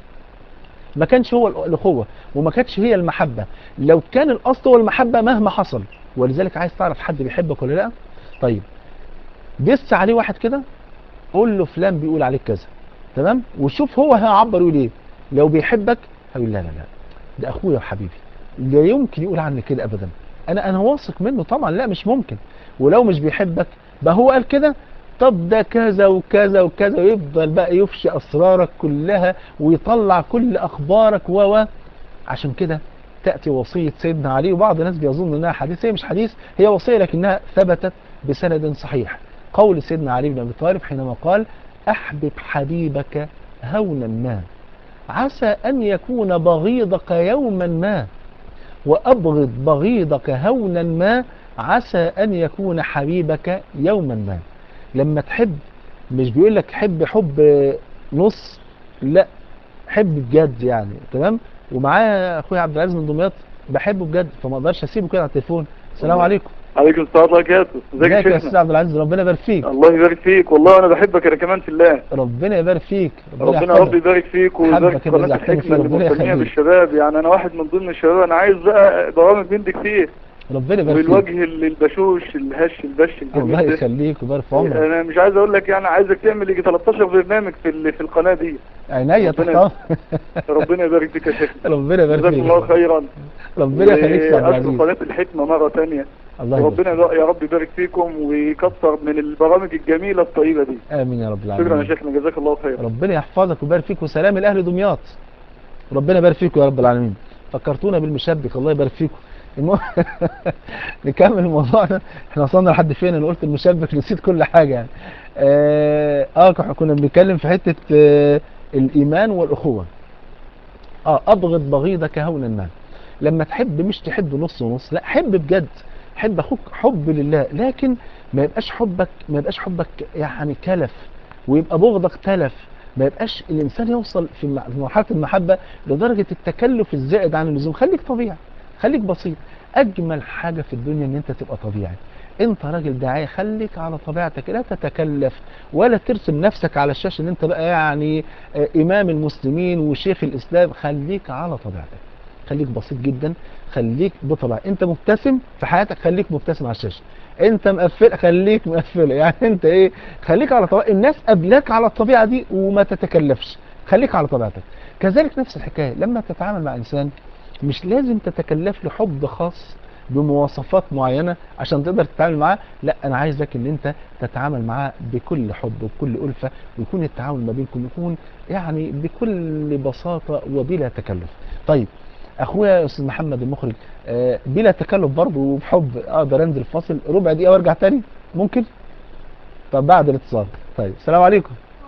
ما كانش هو الاخوه وما كانتش هي المحبه لو كان الاصل هو المحبه مهما حصل ولذلك عايز تعرف حد بيحبك ولا لا طيب دس عليه واحد كده قول له فلان بيقول عليك كذا تمام وشوف هو هيعبر يقول ايه لو بيحبك هيقول لا لا لا ده اخويا وحبيبي لا يمكن يقول عني كده ابدا انا انا واثق منه طبعا لا مش ممكن ولو مش بيحبك بقى هو قال كده طب ده كذا وكذا وكذا ويفضل بقى يفشي اسرارك كلها ويطلع كل اخبارك و عشان كده تاتي وصيه سيدنا علي وبعض الناس بيظن انها حديث هي مش حديث هي وصيه لكنها ثبتت بسند صحيح قول سيدنا علي بن ابي طالب حينما قال احبب حبيبك هونا ما عسى أن يكون بغيضك يوما ما وأبغض بغيضك هونا ما عسى أن يكون حبيبك يوما ما لما تحب مش بيقول لك حب حب نص لا حب بجد يعني تمام ومعايا اخويا عبد العزيز من دمياط بحبه بجد فما اقدرش اسيبه كده على التليفون السلام عليكم عليكم السلام ورحمة الله وبركاته ازيك ازيك يا يا استاذ شيخنا عبد العزيز ربنا يبارك فيك الله يبارك فيك والله انا بحبك انا كمان في الله ربنا يبارك فيك ربنا يا يحفظك. رب يبارك فيك ويبارك حبك في اللي قناة زعلتني الحكمة فيه، اللي ربنا مهتمية يخليك. بالشباب يعني انا واحد من ضمن الشباب انا عايز بقى برامج من دي كتير ربنا يبارك فيك بالوجه اللي البشوش الهش البش الله الجميل ده يخليك ويبارك في عمرك انا مش عايز اقول لك يعني عايزك تعمل يجي 13 برنامج في ال- في القناة دي عينيا تحت ربنا- أمرك. ربنا يبارك فيك يا شيخ ربنا يبارك جزاك الله فيك خيرا ربنا يخليك يا عبد وأشكر العزيز قناة الحكمة مرة تانية الله يبارك وربنا فيك. يا رب يبارك فيكم ويكثر من البرامج الجميلة الطيبة دي امين يا رب شكرا يا العالمين شيخنا جزاك الله خير ربنا يحفظك ويبارك فيك وسلام الاهل دمياط ربنا يبارك فيكم يا رب العالمين فكرتونا بالمشبك الله يبارك فيكم المهم نكمل موضوعنا احنا وصلنا لحد فين انا قلت المشبك نسيت كل حاجه يعني اه, آه كنا بنتكلم في حته آه الايمان والاخوه اه ابغض بغيضك هونا ما لما تحب مش تحب نص ونص لا حب بجد حب اخوك حب لله لكن ما يبقاش حبك ما يبقاش حبك يعني كلف ويبقى بغضك تلف ما يبقاش الانسان يوصل في مع- في مرحله المحبه لدرجه التكلف الزائد عن اللزوم خليك طبيعي خليك بسيط اجمل حاجه في الدنيا ان انت تبقى طبيعي انت راجل داعيه خليك على طبيعتك لا تتكلف ولا ترسم نفسك على الشاشه ان انت بقى يعني آه، امام المسلمين وشيخ الاسلام خليك على طبيعتك خليك بسيط جدا خليك بطبع انت مبتسم في حياتك خليك مبتسم على الشاشه انت مقفل خليك مقفل يعني انت ايه خليك على طبيعة الناس قبلك على الطبيعه دي وما تتكلفش خليك على طبيعتك كذلك نفس الحكايه لما تتعامل مع انسان مش لازم تتكلف له حب خاص بمواصفات معينه عشان تقدر تتعامل معاه لا انا عايزك ان انت تتعامل معاه بكل حب وبكل الفه ويكون التعامل ما بينكم يكون يعني بكل بساطه وبلا تكلف طيب اخويا يا استاذ محمد المخرج آه بلا تكلف برضه وبحب اقدر انزل فاصل ربع دقيقه وارجع تاني ممكن طب بعد الاتصال طيب السلام عليكم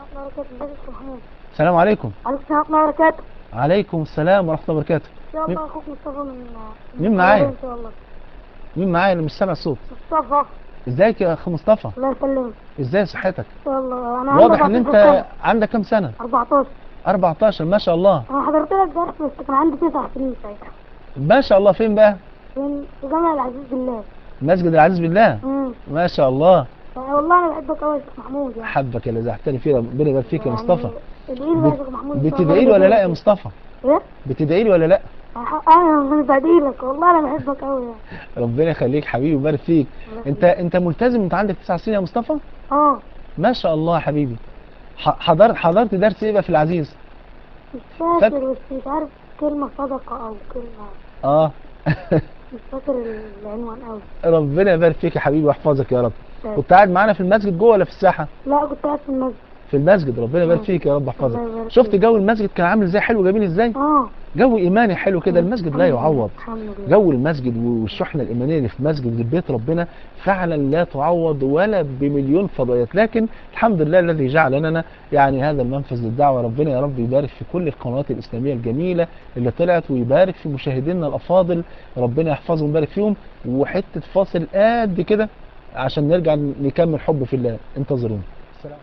السلام عليكم عليكم السلام ورحمة الله وبركاته عليكم السلام ورحمه الله وبركاته إن شاء الله أخوك مصطفى من مين من معايا؟ إن شاء الله مين معايا انا مش سامع الصوت مصطفى ازيك يا اخ مصطفى الله يسلمك ازاي صحتك إن شاء الله أنا واضح ان عندي انت 14 سنة. عندك كام سنه 14 14 ما شاء الله أنا حضرت لك درس بس كان عندي 9 سنين ساعتها ما شاء الله فين بقى في في جامع العزيز بالله مسجد العزيز بالله امم ما شاء الله والله أنا بحبك أوي يا شيخ محمود يعني حبك اللي زعتني فيه ربنا يبارك فيك يا يعني مصطفى ادعي لي يا بت- شيخ محمود إن شاء الله بتدعي لي ولا لا يا يبارك مصطفى فيك. إيه؟ بتدعي لي ولا لا أنا بدعي لك والله أنا بحبك أوي يعني ربنا يخليك حبيبي ويبارك فيك انت انت ملتزم انت عندك تسع سنين يا مصطفى أه ما شاء الله يا حبيبي ح- حضرت حضرت درس ايه بقى في العزيز مش فاكر بس مش عارف كلمة صدقة أو كلمة اه مش فاكر العنوان أوي ربنا يبارك فيك يا حبيبي ويحفظك يا رب طيب. كنت قاعد معانا في المسجد جوه ولا في الساحه لا كنت قاعد في المسجد في المسجد ربنا يبارك آه. فيك يا رب الله يحفظك يبارك شفت فيك. جو المسجد كان عامل ازاي حلو جميل ازاي اه جو ايماني حلو كده المسجد لا الحمد لله، يعوض الحمد لله جو المسجد والشحنة الإيمانية اللي في مسجد بيت ربنا فعلا لا تعوض ولا بمليون فضائيات لكن الحمد لله الذي جعل لنا يعني هذا المنفذ للدعوة ربنا يا رب يبارك في كل القنوات الإسلامية الجميلة اللي طلعت ويبارك في مشاهدينا الأفاضل ربنا يحفظهم ويبارك فيهم وحتة فاصل قد كده عشان نرجع نكمل حب في الله انتظرونا السلام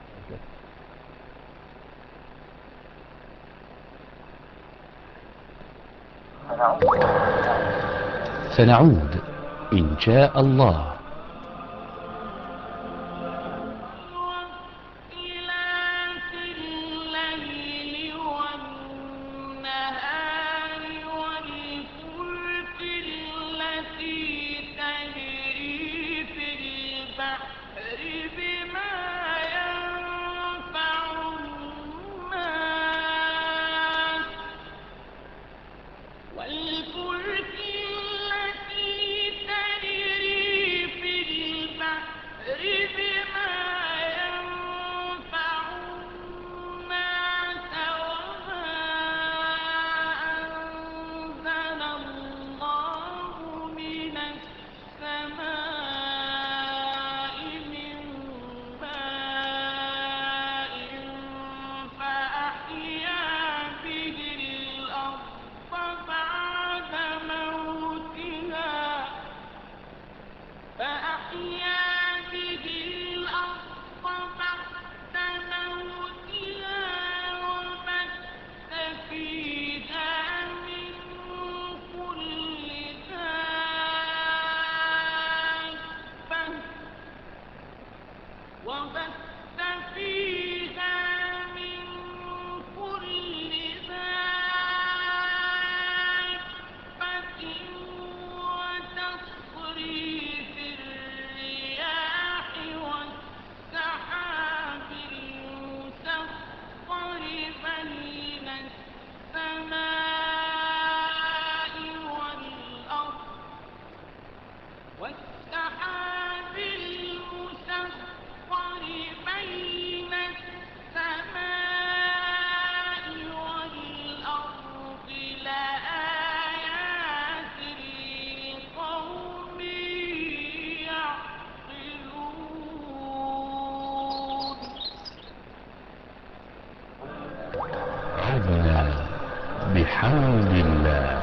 سنعود إن شاء الله والفلك التي تجري بحول الله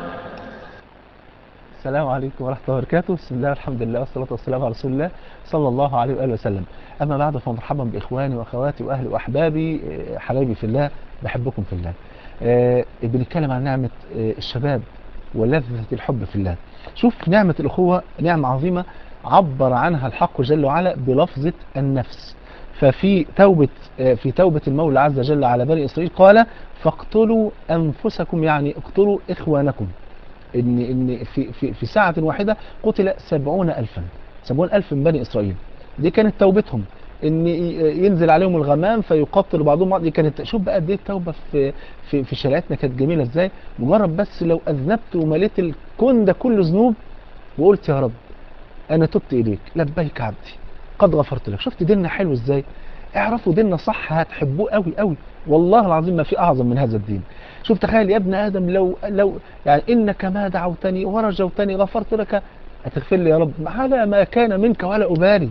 السلام عليكم ورحمة الله وبركاته بسم الله والحمد لله والصلاة والسلام على رسول الله صلى الله عليه وآله وسلم أما بعد فمرحبا بإخواني وأخواتي وأهلي وأحبابي آه، حبايبي في الله بحبكم في الله آه، بنتكلم عن نعمة آه، الشباب ولذة الحب في الله شوف نعمة الأخوة نعمة عظيمة عبر عنها الحق جل وعلا بلفظة النفس ففي توبة آه، في توبة المولى عز وجل على بني إسرائيل قال فاقتلوا أنفسكم يعني اقتلوا إخوانكم ان ان في في في ساعة واحدة قتل سبعون ألفا سبعون ألف من بني إسرائيل دي كانت توبتهم ان ي- ينزل عليهم الغمام فيقتل بعضهم بعض دي كانت شوف بقى قد ايه التوبه في في في شريعتنا كانت جميله ازاي مجرد بس لو اذنبت ومليت الكون ده كله ذنوب وقلت يا رب انا تبت اليك لبيك عبدي قد غفرت لك شفت ديننا حلو ازاي اعرفوا ديننا صح هتحبوه قوي قوي والله العظيم ما في اعظم من هذا الدين شوف تخيل يا ابن ادم لو لو يعني انك ما دعوتني ورجوتني غفرت لك هتغفر لي يا رب على ما كان منك ولا ابالي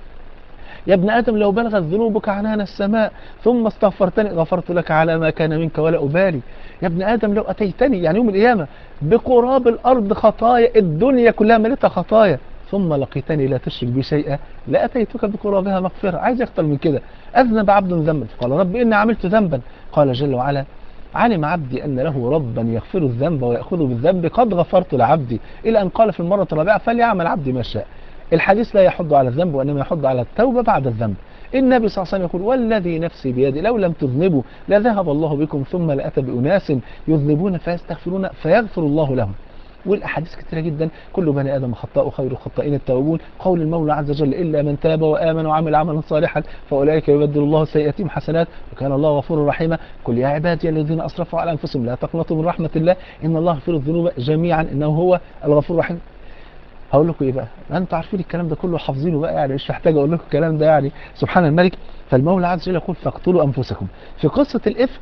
يا ابن ادم لو بلغت ذنوبك عنان السماء ثم استغفرتني غفرت لك على ما كان منك ولا ابالي يا ابن ادم لو اتيتني يعني يوم القيامه بقراب الارض خطايا الدنيا كلها مليتها خطايا ثم لقيتني لا تشرك بي شيئا لاتيتك بقرابها مغفره عايز اكتر من كده اذنب عبد ذنبا فقال رب اني عملت ذنبا قال جل وعلا علم عبدي أن له ربا يغفر الذنب ويأخذ بالذنب قد غفرت لعبدي إلى أن قال في المرة الرابعة فليعمل عبدي ما شاء الحديث لا يحض على الذنب وإنما يحض على التوبة بعد الذنب النبي صلى الله عليه وسلم يقول والذي نفسي بيدي لو لم تذنبوا لذهب الله بكم ثم لأتى بأناس يذنبون فيستغفرون فيغفر الله لهم والاحاديث كثيره جدا كل بني ادم خطاء خير الخطائين التوابون قول المولى عز وجل الا من تاب وامن وعمل عملا صالحا فاولئك يبدل الله سيئاتهم حسنات وكان الله غفورا رحيما قل يا عبادي الذين اسرفوا على انفسهم لا تقنطوا من رحمه الله ان الله يغفر الذنوب جميعا انه هو الغفور الرحيم هقول لكم ايه بقى ما انتوا عارفين الكلام ده كله حافظينه بقى يعني مش محتاج اقول لكم الكلام ده يعني سبحان الملك فالمولى عز وجل يقول فاقتلوا انفسكم في قصه الافك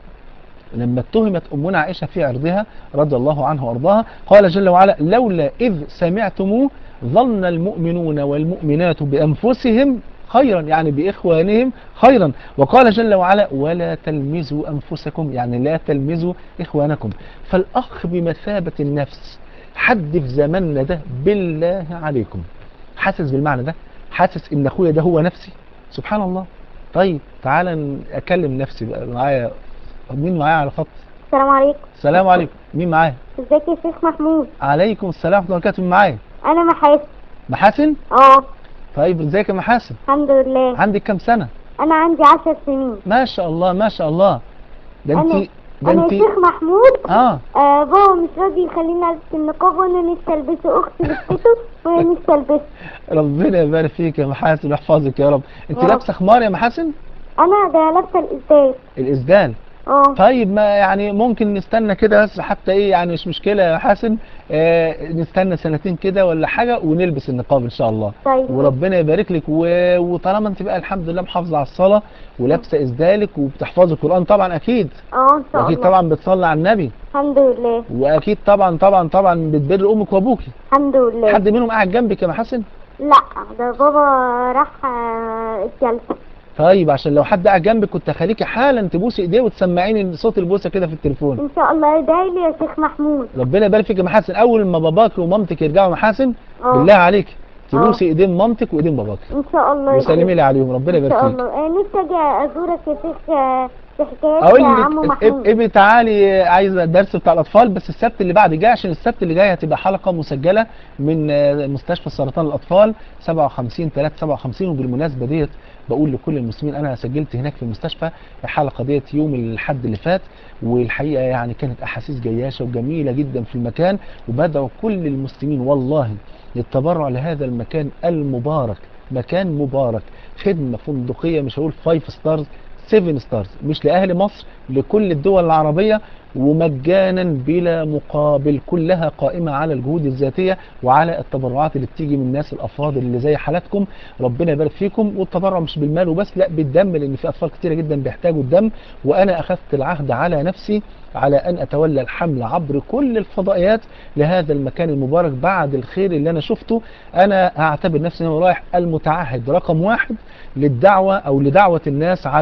لما اتهمت أمنا عائشة في عرضها رضي الله عنها وأرضاها قال جل وعلا لولا إذ سمعتموه ظن المؤمنون والمؤمنات بأنفسهم خيرا يعني بإخوانهم خيرا وقال جل وعلا ولا تلمزوا أنفسكم يعني لا تلمزوا إخوانكم فالأخ بمثابة النفس حد في زماننا ده بالله عليكم حاسس بالمعنى ده حاسس ان اخويا ده هو نفسي سبحان الله طيب تعالى ن- اكلم نفسي بقى معايا مين معايا على الخط السلام عليكم السلام عليكم مين معايا ازيك يا شيخ محمود عليكم السلام ورحمه الله وبركاته مين معايا انا محاسن محاسن اه طيب ازيك يا محاسن الحمد لله عندك كام سنه انا عندي عشر سنين ما شاء الله ما شاء الله ده انت انا ده انا انت يا شيخ محمود اه آه بابا مش راضي يخليني البس النقاب وانا نفسي البسه اختي لبسته وانا نفسي البسه ربنا يبارك فيك يا محاسن ويحفظك يا رب انت يا رب. لابسه خمار يا محاسن انا ده لابسه الازاز الاسدال اه طيب ما يعني ممكن نستنى كده بس حتى ايه يعني مش مشكلة يا حسن آه نستنى سنتين كده ولا حاجة ونلبس النقاب ان شاء الله طيب وربنا يبارك لك و... وطالما انت بقى الحمد لله محافظة على الصلاة ولابسة اسدالك وبتحفظي القرآن طبعا اكيد اه ان شاء واكيد الله طبعا بتصلي على النبي الحمد لله واكيد طبعا طبعا طبعا بتبر امك وابوكي الحمد لله حد منهم قاعد جنبك يا محسن لا ده بابا راح آه، الجلسه طيب عشان لو حد قاعد جنبك كنت هخليكي حالا تبوسي ايديه وتسمعيني صوت البوسه كده في التليفون ان شاء الله ادعي لي يا شيخ محمود ربنا يبارك فيك يا محاسن اول ما باباك ومامتك يرجعوا محاسن اه بالله عليك تبوسي ايدين مامتك وايدين باباك ان شاء الله وسلمي لي عليهم ربنا ان يبارك شاء فيك الله آه، نفسي اجي ازورك يا شيخ آه، في حكايات اقول يا عم لك محمود ابقي تعالي عايزه الدرس بتاع الاطفال بس السبت اللي بعد جاي عشان السبت اللي جاي هتبقى حلقه مسجله من آه، مستشفى سرطان الاطفال 57 3 57 وبالمناسبه ديت بقول لكل المسلمين انا سجلت هناك في المستشفى الحلقه ديت يوم الاحد اللي فات والحقيقه يعني كانت احاسيس جياشه وجميله جدا في المكان وبدعو كل المسلمين والله للتبرع لهذا المكان المبارك مكان مبارك خدمه فندقيه مش هقول 5 ستارز 7 ستارز مش لاهل مصر لكل الدول العربيه ومجانا بلا مقابل كلها قائمه على الجهود الذاتيه وعلى التبرعات اللي بتيجي من الناس الافاضل اللي زي حالاتكم ربنا يبارك فيكم والتبرع مش بالمال وبس لا بالدم لان في اطفال كتيره جدا بيحتاجوا الدم وانا اخذت العهد على نفسي على ان اتولى الحمل عبر كل الفضائيات لهذا المكان المبارك بعد الخير اللي انا شفته انا اعتبر نفسي انا رايح المتعهد رقم واحد للدعوه او لدعوه الناس على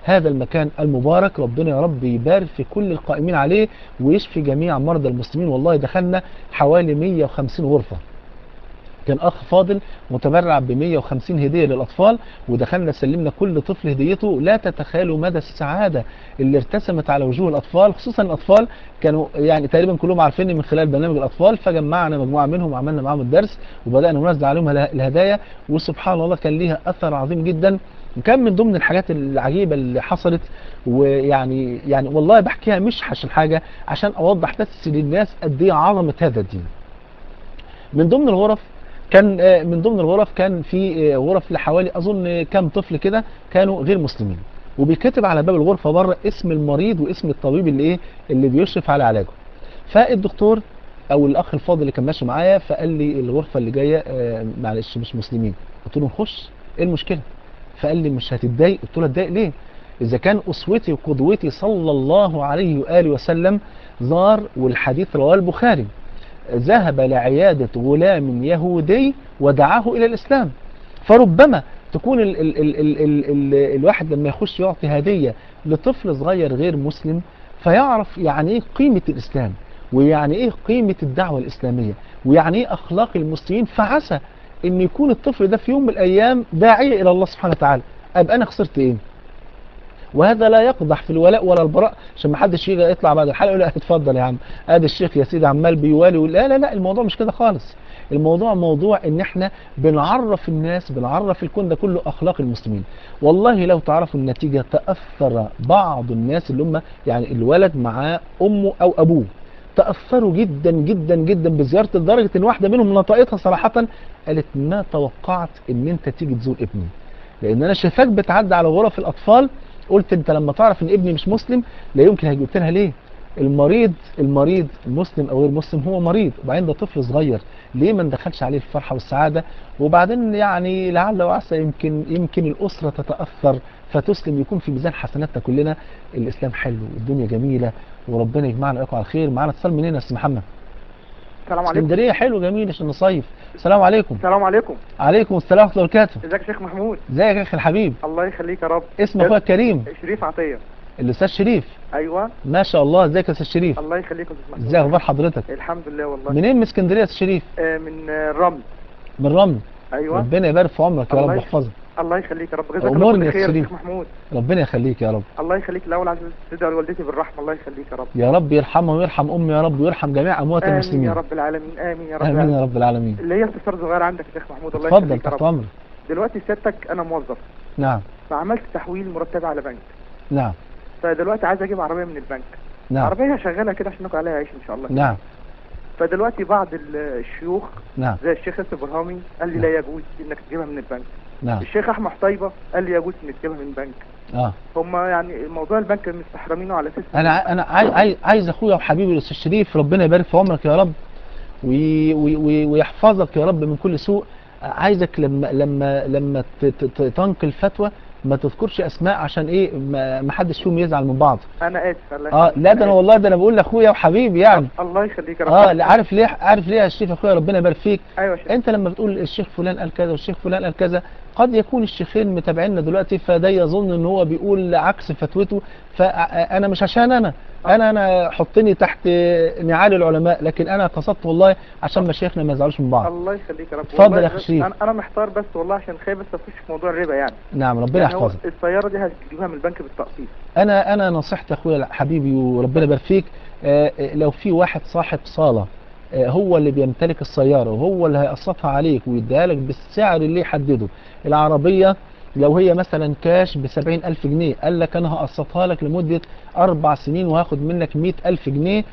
هذا المكان المبارك ربنا يا رب يبارك في كل القائمين عليه ويشفي جميع مرضى المسلمين والله دخلنا حوالي 150 غرفة كان اخ فاضل متبرع ب 150 هديه للاطفال ودخلنا سلمنا كل طفل هديته لا تتخيلوا مدى السعاده اللي ارتسمت على وجوه الاطفال خصوصا الاطفال كانوا يعني تقريبا كلهم عارفيني من خلال برنامج الاطفال فجمعنا مجموعه منهم وعملنا معاهم الدرس وبدانا نوزع عليهم اله- الهدايا وسبحان الله كان ليها اثر عظيم جدا وكان من ضمن الحاجات العجيبه اللي حصلت ويعني يعني والله بحكيها مش عشان حاجه عشان اوضح بس للناس قد ايه عظمه هذا الدين من ضمن الغرف كان آه، من ضمن الغرف كان في آه، غرف لحوالي اظن آه، كام طفل كده كانوا غير مسلمين وبيكتب على باب الغرفه بره اسم المريض واسم الطبيب اللي ايه اللي بيشرف على علاجه فالدكتور او الاخ الفاضل اللي كان ماشي معايا فقال لي الغرفه اللي جايه آه، معلش مش مسلمين قلت له نخش ايه المشكله فقال لي مش هتتضايق قلت له اتضايق ليه اذا كان اسوتي وقدوتي صلى الله عليه واله وسلم زار والحديث رواه البخاري ذهب لعيادة غلام يهودي ودعاه إلى الإسلام فربما تكون ال ال ال ال ال ال الواحد لما يخش يعطي هدية لطفل صغير غير مسلم فيعرف يعني ايه قيمة الإسلام ويعني ايه قيمة الدعوة الإسلامية ويعني ايه أخلاق المسلمين فعسى ان يكون الطفل ده في يوم من الأيام داعية إلى الله سبحانه وتعالى أبقى أنا خسرت ايه وهذا لا يقدح في الولاء ولا البراء عشان ما حدش يجي يطلع بعد الحلقه يقول لا اتفضل يا عم ادي الشيخ يا سيدي عمال بيوالي ويقول لا لا لا الموضوع مش كده خالص الموضوع موضوع ان احنا بنعرف الناس بنعرف الكون ده كله اخلاق المسلمين والله لو تعرفوا النتيجه تاثر بعض الناس اللي هم يعني الولد معاه امه او ابوه تاثروا جدا جدا جدا بزياره لدرجه ان واحده منهم نطقتها صراحه قالت ما توقعت ان انت تيجي تزور ابني لان انا شايفاك بتعدي على غرف الاطفال قلت انت لما تعرف ان ابني مش مسلم لا يمكن هيجي قلت لها ليه المريض المريض مسلم او غير مسلم هو مريض وبعدين ده طفل صغير ليه ما ندخلش عليه الفرحه والسعاده وبعدين يعني لعل وعسى يمكن يمكن الاسره تتاثر فتسلم يكون في ميزان حسناتنا كلنا الاسلام حلو والدنيا جميله وربنا يجمعنا وياكم على خير معانا اتصال منين يا استاذ محمد السلام عليكم اسكندريه حلو جميل عشان نصيف السلام عليكم السلام عليكم عليكم السلام ورحمه الله وبركاته ازيك يا شيخ محمود ازيك يا اخي الحبيب الله يخليك يا رب اسم اخويا الكريم شريف عطيه الاستاذ شريف ايوه ما شاء الله ازيك يا استاذ شريف الله يخليك يا استاذ محمود ازاي اخبار حضرتك الحمد لله والله منين من اسكندريه يا استاذ شريف آه من آه، الرمل من رمل ايوه ربنا يبارك في عمرك يا الله رب يخ- يحفظك الله يخليك يا رب جزاك الله أمورني كل يا خير يا شريف. شيخ محمود ربنا يخليك يا رب الله يخليك الاول عايز تدعي لوالدتي بالرحمه الله يخليك يا رب يا رب يرحمه ويرحم امي يا رب ويرحم جميع اموات امين المسلمين يا رب العالمين امين يا رب امين العالمين. يا رب العالمين اللي هي استفسار صغير عندك يا شيخ محمود الله اتفضل يخليك يا تحت رب امرك دلوقتي سيادتك انا موظف نعم فعملت تحويل مرتبه على بنك نعم فدلوقتي عايز اجيب عربيه من البنك نعم عربيه شغاله كده عشان ناكل عليها عيش ان شاء الله نعم فدلوقتي بعض ال- الشيوخ نعم زي الشيخ ياسر برهامي قال لي لا يجوز انك تجيبها من البنك نعم الشيخ احمد طيبه قال لي يجوز انك تجيبها من بنك اه هم يعني موضوع البنك مستحرمينه على اساس انا ع- انا عاي- عاي- عايز اخويا وحبيبي الاستاذ شريف ربنا يبارك في عمرك يا رب وي- وي- وي- ويحفظك يا رب من كل سوء عايزك لما لما لما ت- ت- ت- تنقل فتوى ما تذكرش اسماء عشان ايه ما ما حدش فيهم يزعل من بعض انا اسف الله اه يخليك. لا ده انا والله ده انا بقول لاخويا وحبيبي يعني الله يخليك يا رب اه لا عارف ليه عارف ليه يا شريف اخويا ربنا يبارك فيك ايوه يا شيخ انت لما بتقول الشيخ فلان قال كذا والشيخ فلان قال كذا قد يكون الشيخين متابعيننا دلوقتي فده يظن ان هو بيقول عكس فتوته فانا مش عشان انا انا انا حطني تحت نعال العلماء لكن انا قصدت والله عشان مشايخنا ما يزعلوش من بعض الله يخليك يا رب اتفضل والله يا أخي بس شريف. انا انا محتار بس والله عشان خايف بس اخش في موضوع الربا يعني نعم ربنا يعني هو يحفظك السياره دي هتجيبها من البنك بالتقسيط انا انا نصيحتي اخويا حبيبي وربنا يبارك فيك آه، آه، لو في واحد صاحب صاله آه، هو اللي بيمتلك السياره وهو اللي هيقسطها عليك ويديها لك بالسعر اللي يحدده العربيه لو هي مثلا كاش ب ألف جنيه قال لك انا هقسطها لك لمده اربع سنين وهاخد منك مئة ألف جنيه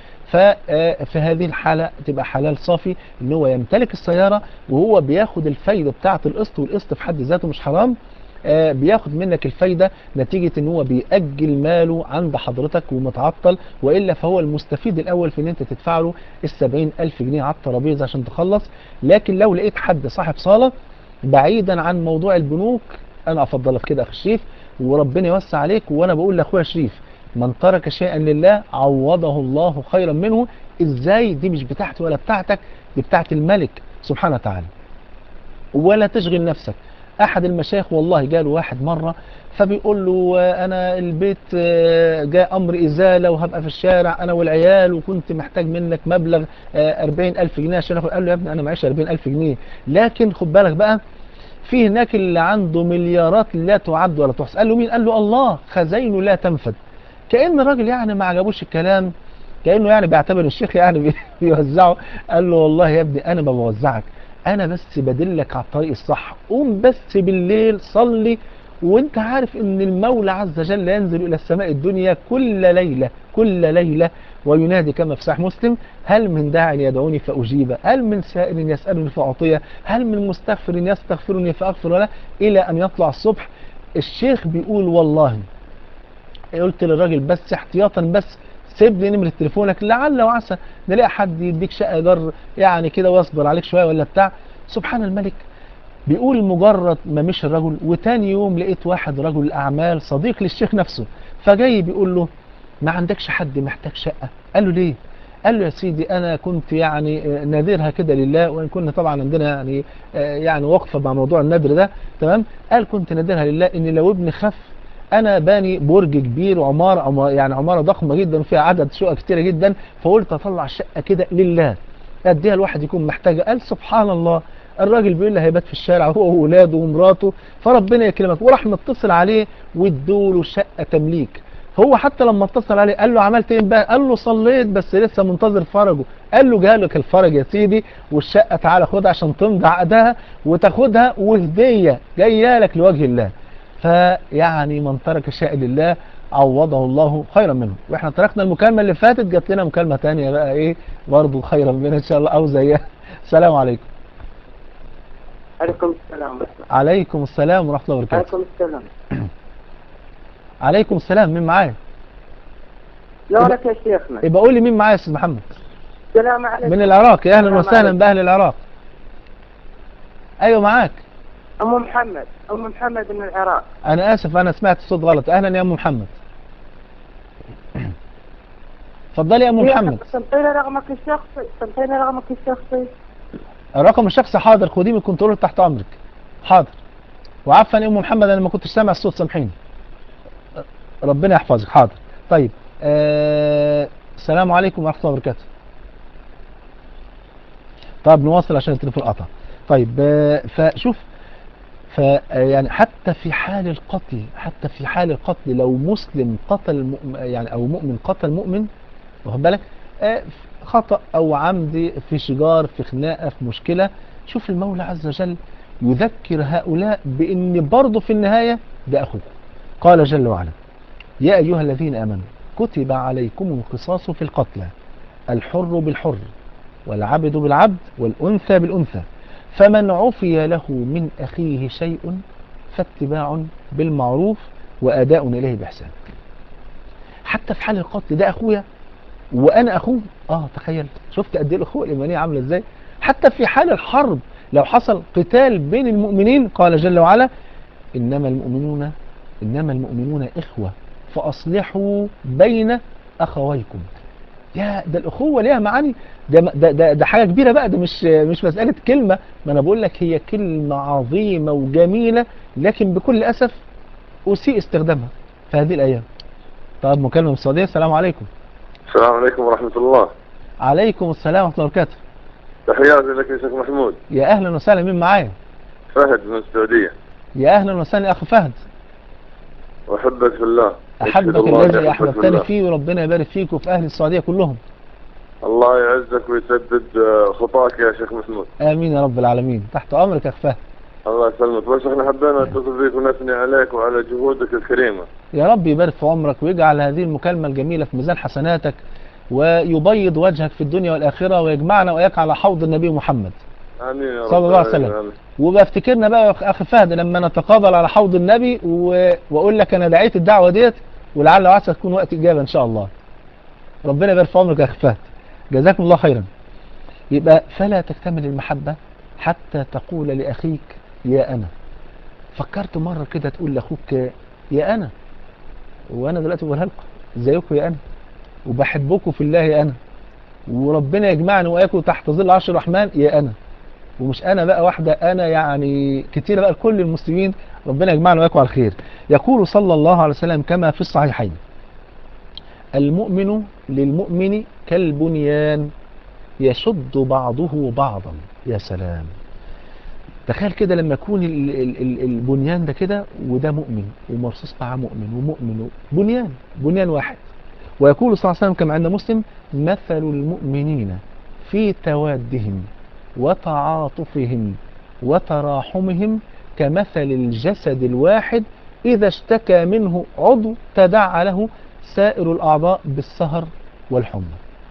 ففي هذه الحالة تبقى حلال صافي ان هو يمتلك السيارة وهو بياخد الفايدة بتاعة القسط والقسط في حد ذاته مش حرام آه، بياخد منك الفايدة نتيجة ان هو بيأجل ماله عند حضرتك ومتعطل وإلا فهو المستفيد الأول في ان انت تدفع له السبعين ألف جنيه على الترابيزة عشان تخلص لكن لو لقيت حد صاحب صالة بعيدا عن موضوع البنوك انا افضلك كده يا اخي شريف وربنا يوسع عليك وانا بقول لاخويا شريف من ترك شيئا لله عوضه الله خيرا منه ازاي دي مش بتاعتي ولا بتاعتك دي بتاعت الملك سبحانه وتعالى ولا تشغل نفسك احد المشايخ والله جاله واحد مره فبيقول له آه، انا البيت آه، جاء امر ازاله وهبقى في الشارع انا والعيال وكنت محتاج منك مبلغ آه، 40000 جنيه عشان اخد قال له يا ابني انا معيش 40000 جنيه لكن خد بالك بقى في هناك اللي عنده مليارات لا تعد ولا تحصى قال له مين قال له الله خزينه لا تنفد كأن الراجل يعني ما عجبوش الكلام كأنه يعني بيعتبر الشيخ يعني بي- بيوزعه قال له والله يا ابني أنا ما بوزعك أنا بس بدلك على الطريق الصح قوم بس بالليل صلي وانت عارف ان المولى عز وجل ينزل الى السماء الدنيا كل ليلة كل ليلة وينادي كما في صحيح مسلم هل من داع يدعوني فأجيبه هل من سائل يسألني فأعطيه هل من مستغفر يستغفرني فأغفر له إلى أن يطلع الصبح الشيخ بيقول والله قلت للراجل بس احتياطا بس سيب لي نمرة تليفونك لعل وعسى نلاقي حد يديك شقة ايجار يعني كده واصبر عليك شوية ولا بتاع سبحان الملك بيقول مجرد ما مشي الرجل وتاني يوم لقيت واحد رجل اعمال صديق للشيخ نفسه فجاي بيقول له ما عندكش حد محتاج شقة قال له ليه قال له يا سيدي انا كنت يعني آه، نادرها كده لله وان كنا طبعا عندنا يعني آه، يعني وقفه مع موضوع النذر ده تمام قال كنت نادرها لله ان لو ابني خف انا باني برج كبير وعماره عم- يعني عماره ضخمه جدا وفيها عدد شقق كتيره جدا فقلت اطلع شقه كده لله اديها الواحد يكون محتاجه قال سبحان الله الراجل بيقول لي هيبات في الشارع هو واولاده ومراته فربنا يكرمك وراح متصل عليه وادوله شقه تمليك هو حتى لما اتصل عليه قال له عملت ايه امبارح قال له صليت بس لسه منتظر فرجه قال له جالك الفرج يا سيدي والشقه تعالى خدها عشان تمضي عقدها وتاخدها وهديه جايه لك لوجه الله فيعني من ترك شيء لله عوضه الله خيرا منه واحنا تركنا المكالمه اللي فاتت جات لنا مكالمه تانية بقى ايه برضه خيرا منها ان شاء الله او زيها السلام عليكم عليكم السلام عليكم السلام ورحمه الله وبركاته عليكم السلام عليكم السلام مين معايا لا لك يا شيخنا يبقى قول لي مين معايا يا استاذ محمد السلام عليكم من العراق يا اهلا السلام وسهلا عليكم. باهل العراق ايوه معاك ام محمد ام محمد من العراق انا اسف انا سمعت الصوت غلط اهلا يا ام محمد اتفضلي يا ام محمد تنطينا رقمك الشخصي تنطينا رقمك الشخصي الرقم الشخصي حاضر خديه من الكنترول تحت امرك حاضر وعفوا يا ام محمد انا ما كنتش سامع الصوت سامحيني ربنا يحفظك حاضر طيب آه... السلام عليكم ورحمه الله وبركاته طب نواصل عشان التليفون قطع طيب آه... فشوف ف يعني حتى في حال القتل حتى في حال القتل لو مسلم قتل مؤمن يعني او مؤمن قتل مؤمن واخد بالك آه، خطأ او عمد في شجار في خناقه في مشكله شوف المولى عز وجل يذكر هؤلاء بان برضه في النهايه ده اخوك قال جل وعلا يا ايها الذين امنوا كتب عليكم القصاص في القتلى الحر بالحر والعبد بالعبد والانثى بالانثى فمن عفي له من أخيه شيء فاتباع بالمعروف وأداء إليه بإحسان حتى في حال القتل ده أخويا وأنا أخوه آه تخيل شفت قد إيه الأخوة الإيمانية عاملة إزاي حتى في حال الحرب لو حصل قتال بين المؤمنين قال جل وعلا إنما المؤمنون إنما المؤمنون إخوة فأصلحوا بين أخويكم يا ده الأخوة ليها معاني ده ده ده, ده حاجة كبيرة بقى ده مش مش مسألة كلمة ما أنا بقول لك هي كلمة عظيمة وجميلة لكن بكل أسف أسيء استخدامها في هذه الأيام طب مكالمة من السعودية السلام عليكم السلام عليكم ورحمة الله عليكم السلام ورحمة الله وبركاته تحياتي لك يا شيخ محمود يا أهلا وسهلا مين معايا فهد من السعودية يا أهلا وسهلا يا أخ فهد وأحبك في الله أحبك أشهد الله الذي أني أحبك أحببتني بالله. فيه وربنا يبارك فيك وفي أهل السعودية كلهم الله يعزك ويسدد آه، خطاك يا شيخ محمود آمين يا رب العالمين تحت أمرك يا أخ فهد الله يسلمك بس احنا حبينا نتصل بك ونثني عليك وعلى جهودك الكريمة يا رب يبارك في عمرك ويجعل هذه المكالمة الجميلة في ميزان حسناتك ويبيض وجهك في الدنيا والآخرة ويجمعنا وإياك على حوض النبي محمد آمين يا رب صلى الله عليه العالمين. وسلم وبفتكرنا بقى يا أخ- أخي فهد لما نتقابل على حوض النبي و... وأقول لك أنا دعيت الدعوة ديت ولعل وعسى تكون وقت إجابة إن شاء الله ربنا يبارك في عمرك يا أخي فهد جزاكم الله خيرا يبقى فلا تكتمل المحبة حتى تقول لأخيك يا أنا فكرت مرة كده تقول لأخوك يا أنا وأنا دلوقتي بقولها لكم ازيكم يا أنا وبحبكم في الله يا أنا وربنا يجمعني وإياكم تحت ظل عرش الرحمن يا أنا ومش انا بقى واحده انا يعني كتير بقى كل المسلمين ربنا يجمعنا وياكم على الخير يقول صلى الله عليه وسلم كما في الصحيحين المؤمن للمؤمن كالبنيان يشد بعضه بعضا يا سلام تخيل كده لما يكون ال- ال- ال- البنيان ده كده وده مؤمن ومرصوص معاه مؤمن ومؤمن و- بنيان بنيان واحد ويقول صلى الله عليه وسلم كما عند مسلم مثل المؤمنين في توادهم وتعاطفهم وتراحمهم كمثل الجسد الواحد إذا اشتكى منه عضو تداعى له سائر الأعضاء بالسهر والحمى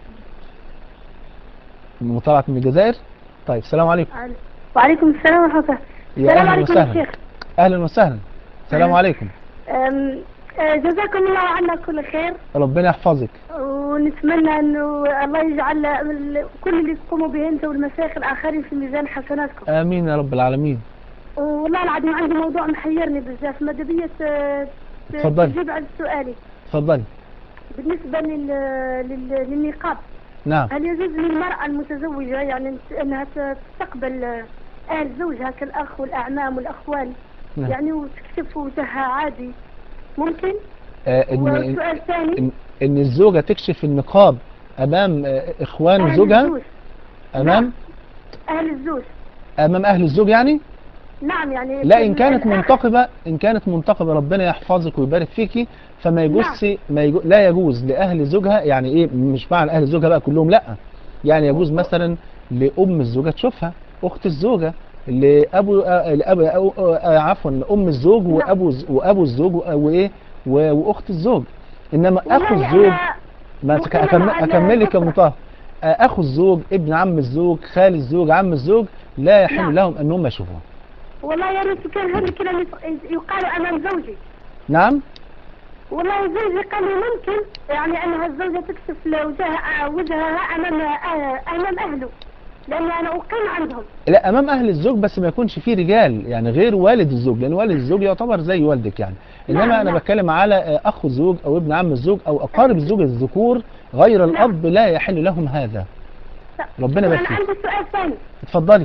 مطلعة من الجزائر طيب السلام عليكم وعليكم السلام ورحمة الله يا السلام أهلا عليكم يا وسهلا شيخ أهلا وسهلا السلام عليكم أم، آه، جزاكم الله عنا كل خير ربنا يحفظك ونتمنى انه الله يجعل ال- كل اللي تقوموا به انت والمشايخ الاخرين في ميزان حسناتكم آمين يا رب العالمين والله العظيم عندي موضوع محيرني بزاف ماذا بيا ت- ت- اتفضلي. تجيب على سؤالي اتفضلي بالنسبة لل... لل... للنقاب نعم هل يجوز للمرأة المتزوجة يعني انها ت- تستقبل اهل زوجها كالاخ والاعمام والاخوال نعم. يعني وتكشف وجهها عادي ممكن آه إن, إن, والسؤال الثاني إن, إن الزوجة تكشف النقاب أمام آه إخوان أهل زوجها الزوج. أمام اهل الزوج أمام أهل الزوج يعني نعم يعني لا إن كانت الأخ- منتقبة إن كانت منتقبة ربنا يحفظك ويبارك فيكي فما يجوز ما يجو لا يجوز لأهل زوجها يعني إيه مش معنى أهل زوجها بقى كلهم لا يعني يجوز مثلا لأم الزوجة تشوفها أخت الزوجة لأبو آه، لأبو آه، آه، عفوا أم الزوج وأبو ز- وأبو الزوج و- وإيه و- وأخت الزوج إنما أخو والله الزوج أنا ما تك- أكمل, على أكمل لك يا فترة. مطهر آه، أخو الزوج ابن عم الزوج خال الزوج عم الزوج لا يحل نعم. لهم أنهم يشوفوها والله يا ريت كان هذا الكلام يق- يقال امام زوجي نعم والله زوجي قال لي ممكن يعني انها الزوجة تكشف وجهها وجهها امام آه، امام اهله لاني انا اقيم عندهم لا امام اهل الزوج بس ما يكونش فيه رجال يعني غير والد الزوج لان والد الزوج يعتبر زي والدك يعني انما نعم، انا نعم. بتكلم على آه، اخو الزوج او ابن عم الزوج او اقارب الزوج الذكور غير الاب لا يحل لهم هذا ربنا يبارك انا فيك عندي سؤال ثاني اتفضلي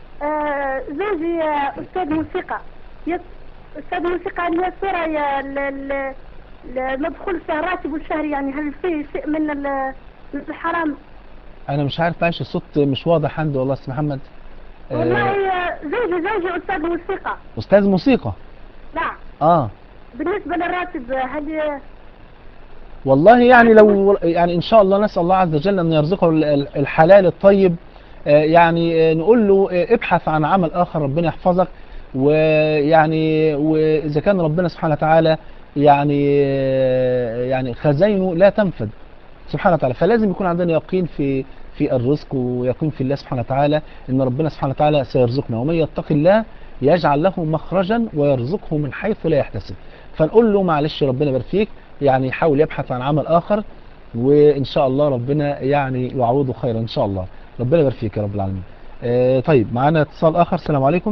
آه، زوجي آه، استاذ موسيقى يس- استاذ موسيقى هي صورة يا ل- ل- ل- مدخول فيه راتب الشهري يعني هل فيه شيء من ال- من الحرام انا مش عارف معلش الصوت مش واضح عندي والله استاذ محمد آه، والله آه، زوجي زوجي استاذ موسيقى استاذ موسيقى نعم اه بالنسبة للراتب آه، هل والله يعني لو يعني ان شاء الله نسال الله عز وجل ان يرزقه ال- ال- الحلال الطيب آه، يعني آه، نقول له آه، ابحث عن عمل اخر ربنا يحفظك ويعني واذا كان ربنا سبحانه وتعالى يعني آه، يعني خزاينه لا تنفد سبحانه وتعالى فلازم يكون عندنا يقين في في الرزق ويقين في الله سبحانه وتعالى ان ربنا سبحانه وتعالى سيرزقنا ومن يتق الله يجعل له مخرجا ويرزقه من حيث لا يحتسب فنقول له معلش ربنا يبارك فيك يعني يحاول يبحث عن عمل اخر وان شاء الله ربنا يعني يعوضه خيرا ان شاء الله ربنا يبارك فيك يا رب العالمين آه طيب معانا اتصال اخر السلام عليكم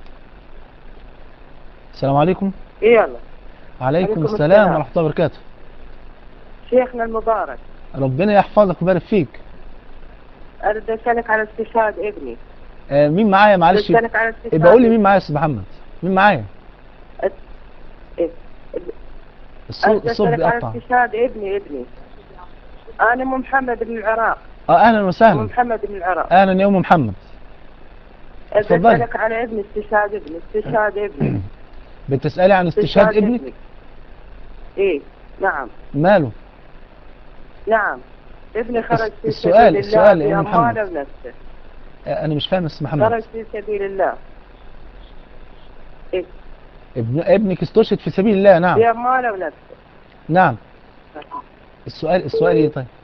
السلام عليكم يلا عليكم عليكم السلام السلام. ورحمه الله وبركاته شيخنا المبارك ربنا يحفظك ويبارك فيك أريد أسألك على استشهاد ابني آه مين معايا معلش أسألك على استشهاد يبقى قول لي مين معايا يا استاذ محمد مين معايا إيه؟ الصوت أريد الصوت أسألك على بيقطع استشهاد ابني ابني أنا أم محمد من العراق اه اهلا أم وسهلا محمد من العراق اهلا يا ام محمد أريد اتفضلي. أسألك على ابني استشهاد ابني استشهاد ابني بتسالي عن استشهاد ابنك ابني. إيه نعم ماله نعم ابني خرج في السؤال- سبيل الله السؤال يا أم محمد. بأمواله ونفسه آه انا مش فاهم يا استاذ محمد خرج في سبيل الله إيه ابن ابنك استشهد في سبيل الله نعم بأمواله ونفسه نعم السؤال السؤال ايه طيب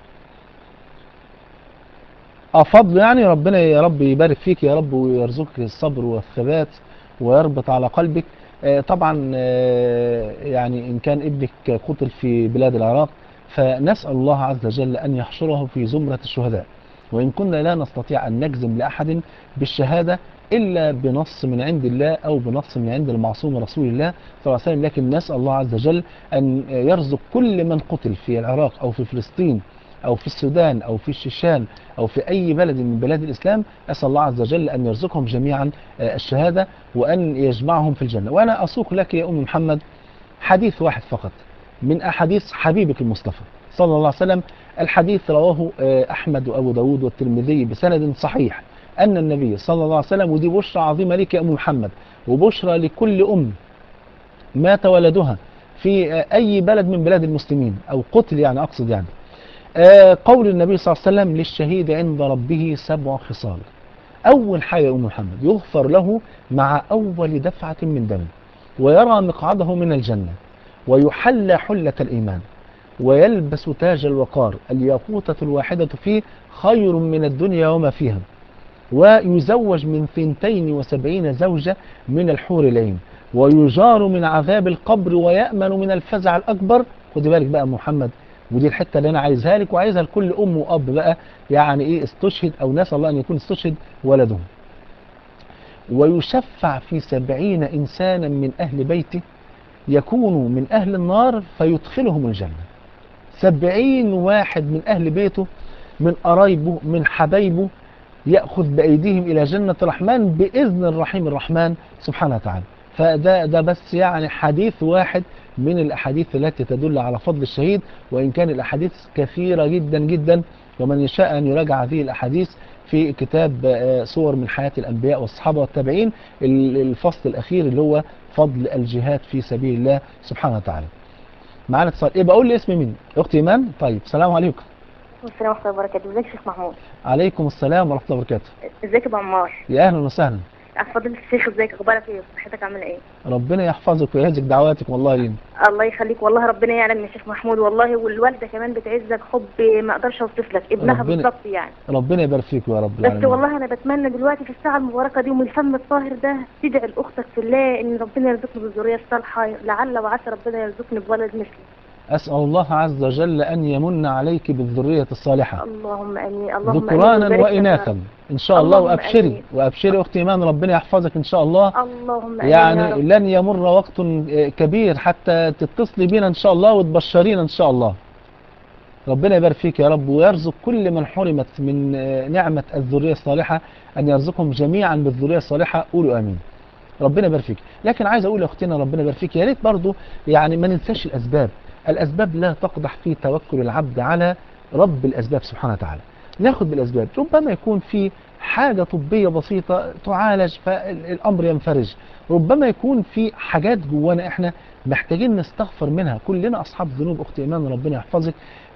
اه فضل يعني ربنا يا رب يبارك فيك يا رب ويرزقك الصبر والثبات ويربط على قلبك آه طبعا آه يعني ان كان ابنك قتل في بلاد العراق فنسأل الله عز وجل ان يحشره في زمرة الشهداء وان كنا لا نستطيع ان نجزم لاحد بالشهادة الا بنص من عند الله او بنص من عند المعصوم رسول الله صلى الله عليه وسلم لكن نسأل الله عز وجل أن يرزق كل من قتل في العراق أو في فلسطين أو في السودان أو في الشيشان أو في أي بلد من بلاد الإسلام أسأل الله عز وجل أن يرزقهم جميعا آه، الشهادة وأن يجمعهم في الجنة وأنا أسوق لك يا أم محمد حديث واحد فقط من أحاديث حبيبك المصطفى صلى الله عليه وسلم الحديث رواه آه، أحمد وأبو داود والترمذي بسند صحيح أن النبي صلى الله عليه وسلم ودي بشرى عظيمة لك يا أم محمد وبشرى لكل أم مات ولدها في آه، أي بلد من بلاد المسلمين أو قتل يعني أقصد يعني آه، قول النبي صلى الله عليه وسلم للشهيد عند ربه سبع خصال أول حاجة يا أم محمد يغفر له مع أول دفعة من دم ويرى مقعده من الجنة ويحلى حلة الإيمان ويلبس تاج الوقار الياقوتة الواحدة فيه خير من الدنيا وما فيها ويزوج من ثنتين وسبعين زوجة من الحور العين ويجار من عذاب القبر ويأمن من الفزع الأكبر خد بالك بقى محمد ودي الحتة اللي أنا عايزها لك وعايزها لكل أم وأب بقى يعني إيه استشهد أو نسأل الله أن يكون استشهد ولدهم ويشفع في سبعين إنسانا من أهل بيته يكونوا من أهل النار فيدخلهم الجنة سبعين واحد من أهل بيته من قرايبه من حبايبه يأخذ بأيديهم إلى جنة الرحمن بإذن الرحيم الرحمن سبحانه وتعالى فده ده بس يعني حديث واحد من الأحاديث التي تدل على فضل الشهيد وإن كان الأحاديث كثيرة جدا جدا ومن يشاء أن يراجع هذه الأحاديث في كتاب آه، صور من حياة الأنبياء والصحابة والتابعين ال- الفصل الأخير اللي هو فضل الجهاد في سبيل الله سبحانه وتعالى معانا اتصال ايه بقول لي اسم مين اختي ايمان طيب السلام عليكم السلام ورحمة الله وبركاته ازيك يا شيخ محمود عليكم السلام ورحمه الله وبركاته ازيك يا ابو عمار يا اهلا وسهلا فضيلة الشيخ ازيك اخبارك ايه صحتك عامله ايه ربنا يحفظك ويهزك دعواتك والله لينا الله يخليك والله ربنا يعلم يا شيخ محمود والله والوالده كمان بتعزك حب ما اقدرش اوصف لك ابنها ربنا- بالظبط يعني ربنا يبارك فيك يا رب بس العالمين والله انا بتمنى دلوقتي في الساعه المباركه دي ومن الفم الطاهر ده تدعي لاختك في الله ان ربنا يرزقني بالذريه الصالحه لعل وعسى ربنا يرزقني بولد مثلي اسال الله عز وجل ان يمن عليك بالذريه الصالحه اللهم امين اللهم آمين ذكرانا وبارك لك يا واناثا رب. ان شاء الله اللهم وابشري آمين. وابشري اختي ايمان ربنا يحفظك ان شاء الله اللهم امين يا يعني رب. لن يمر وقت آه، كبير حتى تتصلي بينا ان شاء الله وتبشرينا ان شاء الله ربنا يبارك فيك يا رب ويرزق كل من حرمت من آه، نعمة الذرية الصالحة أن يرزقهم جميعا بالذرية الصالحة قولوا آمين ربنا يبارك فيك لكن عايز أقول لأختنا ربنا يبارك فيك يا ريت برضو يعني ما ننساش الأسباب الأسباب لا تقدح في توكل العبد على رب الأسباب سبحانه وتعالى ناخد بالأسباب ربما يكون في حاجة طبية بسيطة تعالج فالأمر ينفرج ربما يكون في حاجات جوانا احنا محتاجين نستغفر منها كلنا أصحاب ذنوب أخت إيمان ربنا يحفظك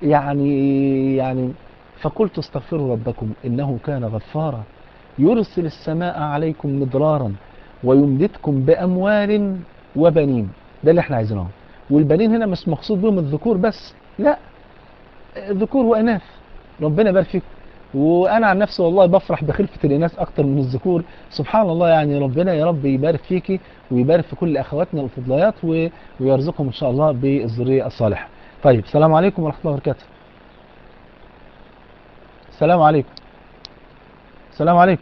يعني يعني فقلت استغفروا ربكم إنه كان غفارا يرسل السماء عليكم مدرارا ويمددكم بأموال وبنين ده اللي احنا عايزينه والبنين هنا مش مقصود بهم الذكور بس لا ذكور وإناث ربنا يبارك فيكم وانا عن نفسي والله بفرح بخلفة الاناث اكتر من الذكور سبحان الله يعني ربنا يا رب يبارك فيكي ويبارك في كل اخواتنا الفضليات و- ويرزقهم ان شاء الله بالذريه الصالحه طيب السلام عليكم ورحمه الله وبركاته السلام عليكم السلام عليكم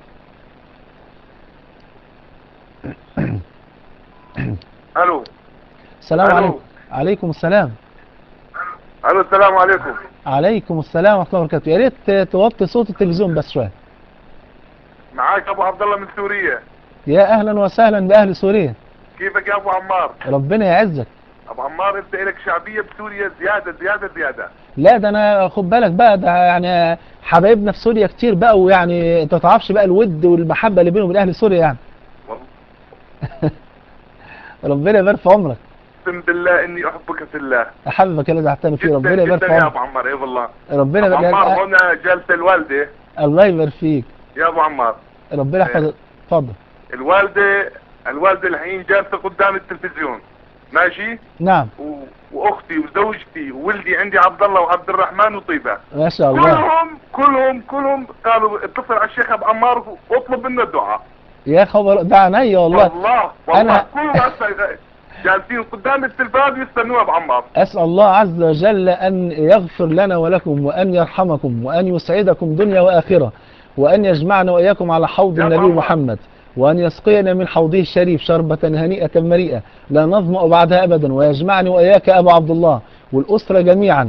الو السلام ألو. عليكم عليكم السلام الو السلام عليكم عليكم السلام ورحمه الله وبركاته يا ريت توطي صوت التلفزيون بس شويه معاك ابو عبد الله من سوريا يا اهلا وسهلا باهل سوريا كيفك يا ابو عمار ربنا يعزك ابو عمار انت لك شعبيه بسوريا زياده زياده زياده لا ده انا خد بالك بقى ده يعني حبايبنا في سوريا كتير بقى ويعني انت ما تعرفش بقى الود والمحبه اللي بينهم وبين اهل سوريا يعني ربنا يبارك في عمرك اقسم بالله اني احبك في الله احبك اللي زعلتني فيه ربنا جدا يبارك جدا في يا عمرك ابو عمار اي والله ربنا ابو يبارك عمار هنا جالسه الوالده الله يبارك فيك يا ابو عمار ربنا يحفظك اتفضل الوالده الوالده الحين جالسه قدام التلفزيون ماشي نعم و... واختي وزوجتي وولدي عندي عبد الله وعبد الرحمن وطيبه ما شاء الله كلهم كلهم كلهم قالوا اتصل على الشيخ ابو عمار واطلب منه الدعاء يا خبر ده عينيا والله والله والله أنا- كلهم هسه جالسين قدام التلفاز يستنوا ابو عمار أسأل الله عز وجل أن يغفر لنا ولكم وأن يرحمكم وأن يسعدكم دنيا وآخرة وأن يجمعنا وإياكم على حوض يا النبي محمد. محمد وأن يسقينا من حوضه الشريف شربة هنيئة مريئة لا نظمأ بعدها أبدا ويجمعني وإياك أبا عبد الله والأسرة جميعا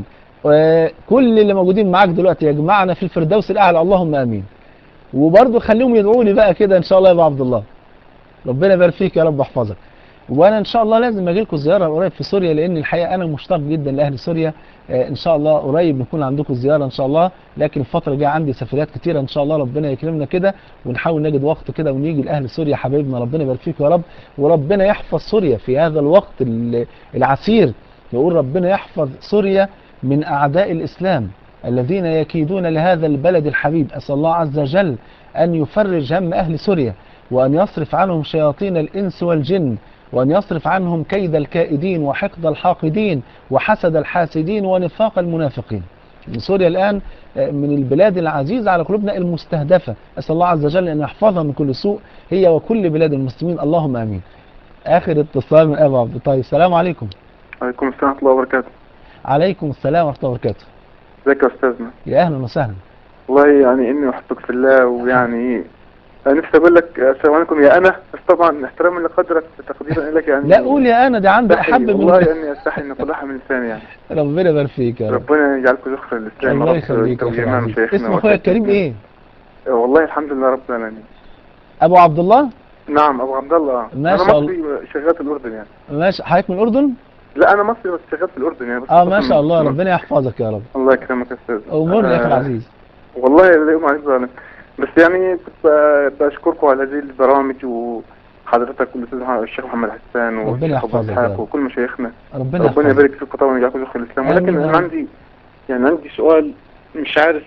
وكل اللي موجودين معاك دلوقتي يجمعنا في الفردوس الاعلى اللهم امين وبرضه خليهم يدعوا لي بقى كده ان شاء الله يا ابو عبد الله ربنا يبارك فيك يا رب واحفظك وانا ان شاء الله لازم اجي لكم زياره قريب في سوريا لان الحقيقه انا مشتاق جدا لاهل سوريا آه، ان شاء الله قريب نكون عندكم زياره ان شاء الله لكن الفتره الجايه عندي سفريات كتيره ان شاء الله ربنا يكرمنا كده ونحاول نجد وقت كده ونيجي لاهل سوريا حبايبنا ربنا يبارك فيكم يا رب وربنا يحفظ سوريا في هذا الوقت ال- العسير يقول ربنا يحفظ سوريا من اعداء الاسلام الذين يكيدون لهذا البلد الحبيب اسال الله عز وجل ان يفرج هم اهل سوريا وان يصرف عنهم شياطين الانس والجن وأن يصرف عنهم كيد الكائدين وحقد الحاقدين وحسد الحاسدين ونفاق المنافقين سوريا الآن آه، من البلاد العزيزة على قلوبنا المستهدفة أسأل الله عز وجل أن يحفظها من كل سوء هي وكل بلاد المسلمين اللهم آمين آخر اتصال من أبو عبد طيب السلام عليكم عليكم السلام ورحمة الله وبركاته عليكم السلام ورحمة الله وبركاته ازيك يا أستاذنا يا أهلا وسهلا والله يعني إني أحبك في الله ويعني أنا نفسي أقول لك السلام عليكم يا أنا بس طبعا احتراما لقدرك وتقديرا لك يعني لا قول يا أنا ده عندي أستحي أحب والله من إني أستحي إن أطلعها من لساني يعني ربنا يبارك فيك يا رب ربنا يجعلكم ذخر للإسلام الله يا رب يخليك يا أخي وإمام العزيز. شيخنا اسم أخويا الكريم إيه؟ والله الحمد لله رب العالمين أبو عبد الله نعم أبو عبد الله ما أنا شاء مصري شغال في الأردن يعني ماشي حضرتك من الأردن؟ لا أنا مصري بس شغال في الأردن يعني بس اه ما شاء الله مصر. ربنا يحفظك يا رب الله يكرمك يا أستاذ أمورنا يا أخي آه، العزيز والله لا يوم عليك ظالم بس يعني كنت ب- بشكركم على هذه البرامج وحضرتك والاستاذ مح- الشيخ محمد حسان ربنا والشيخ ابو يحفظك يا اسحاق رب. وكل مشايخنا ربنا ربنا يحفظك يبارك فيكم طبعا ويجعلكم ذخر الاسلام آمين ولكن يا انا رب. عندي يعني عندي سؤال مش عارف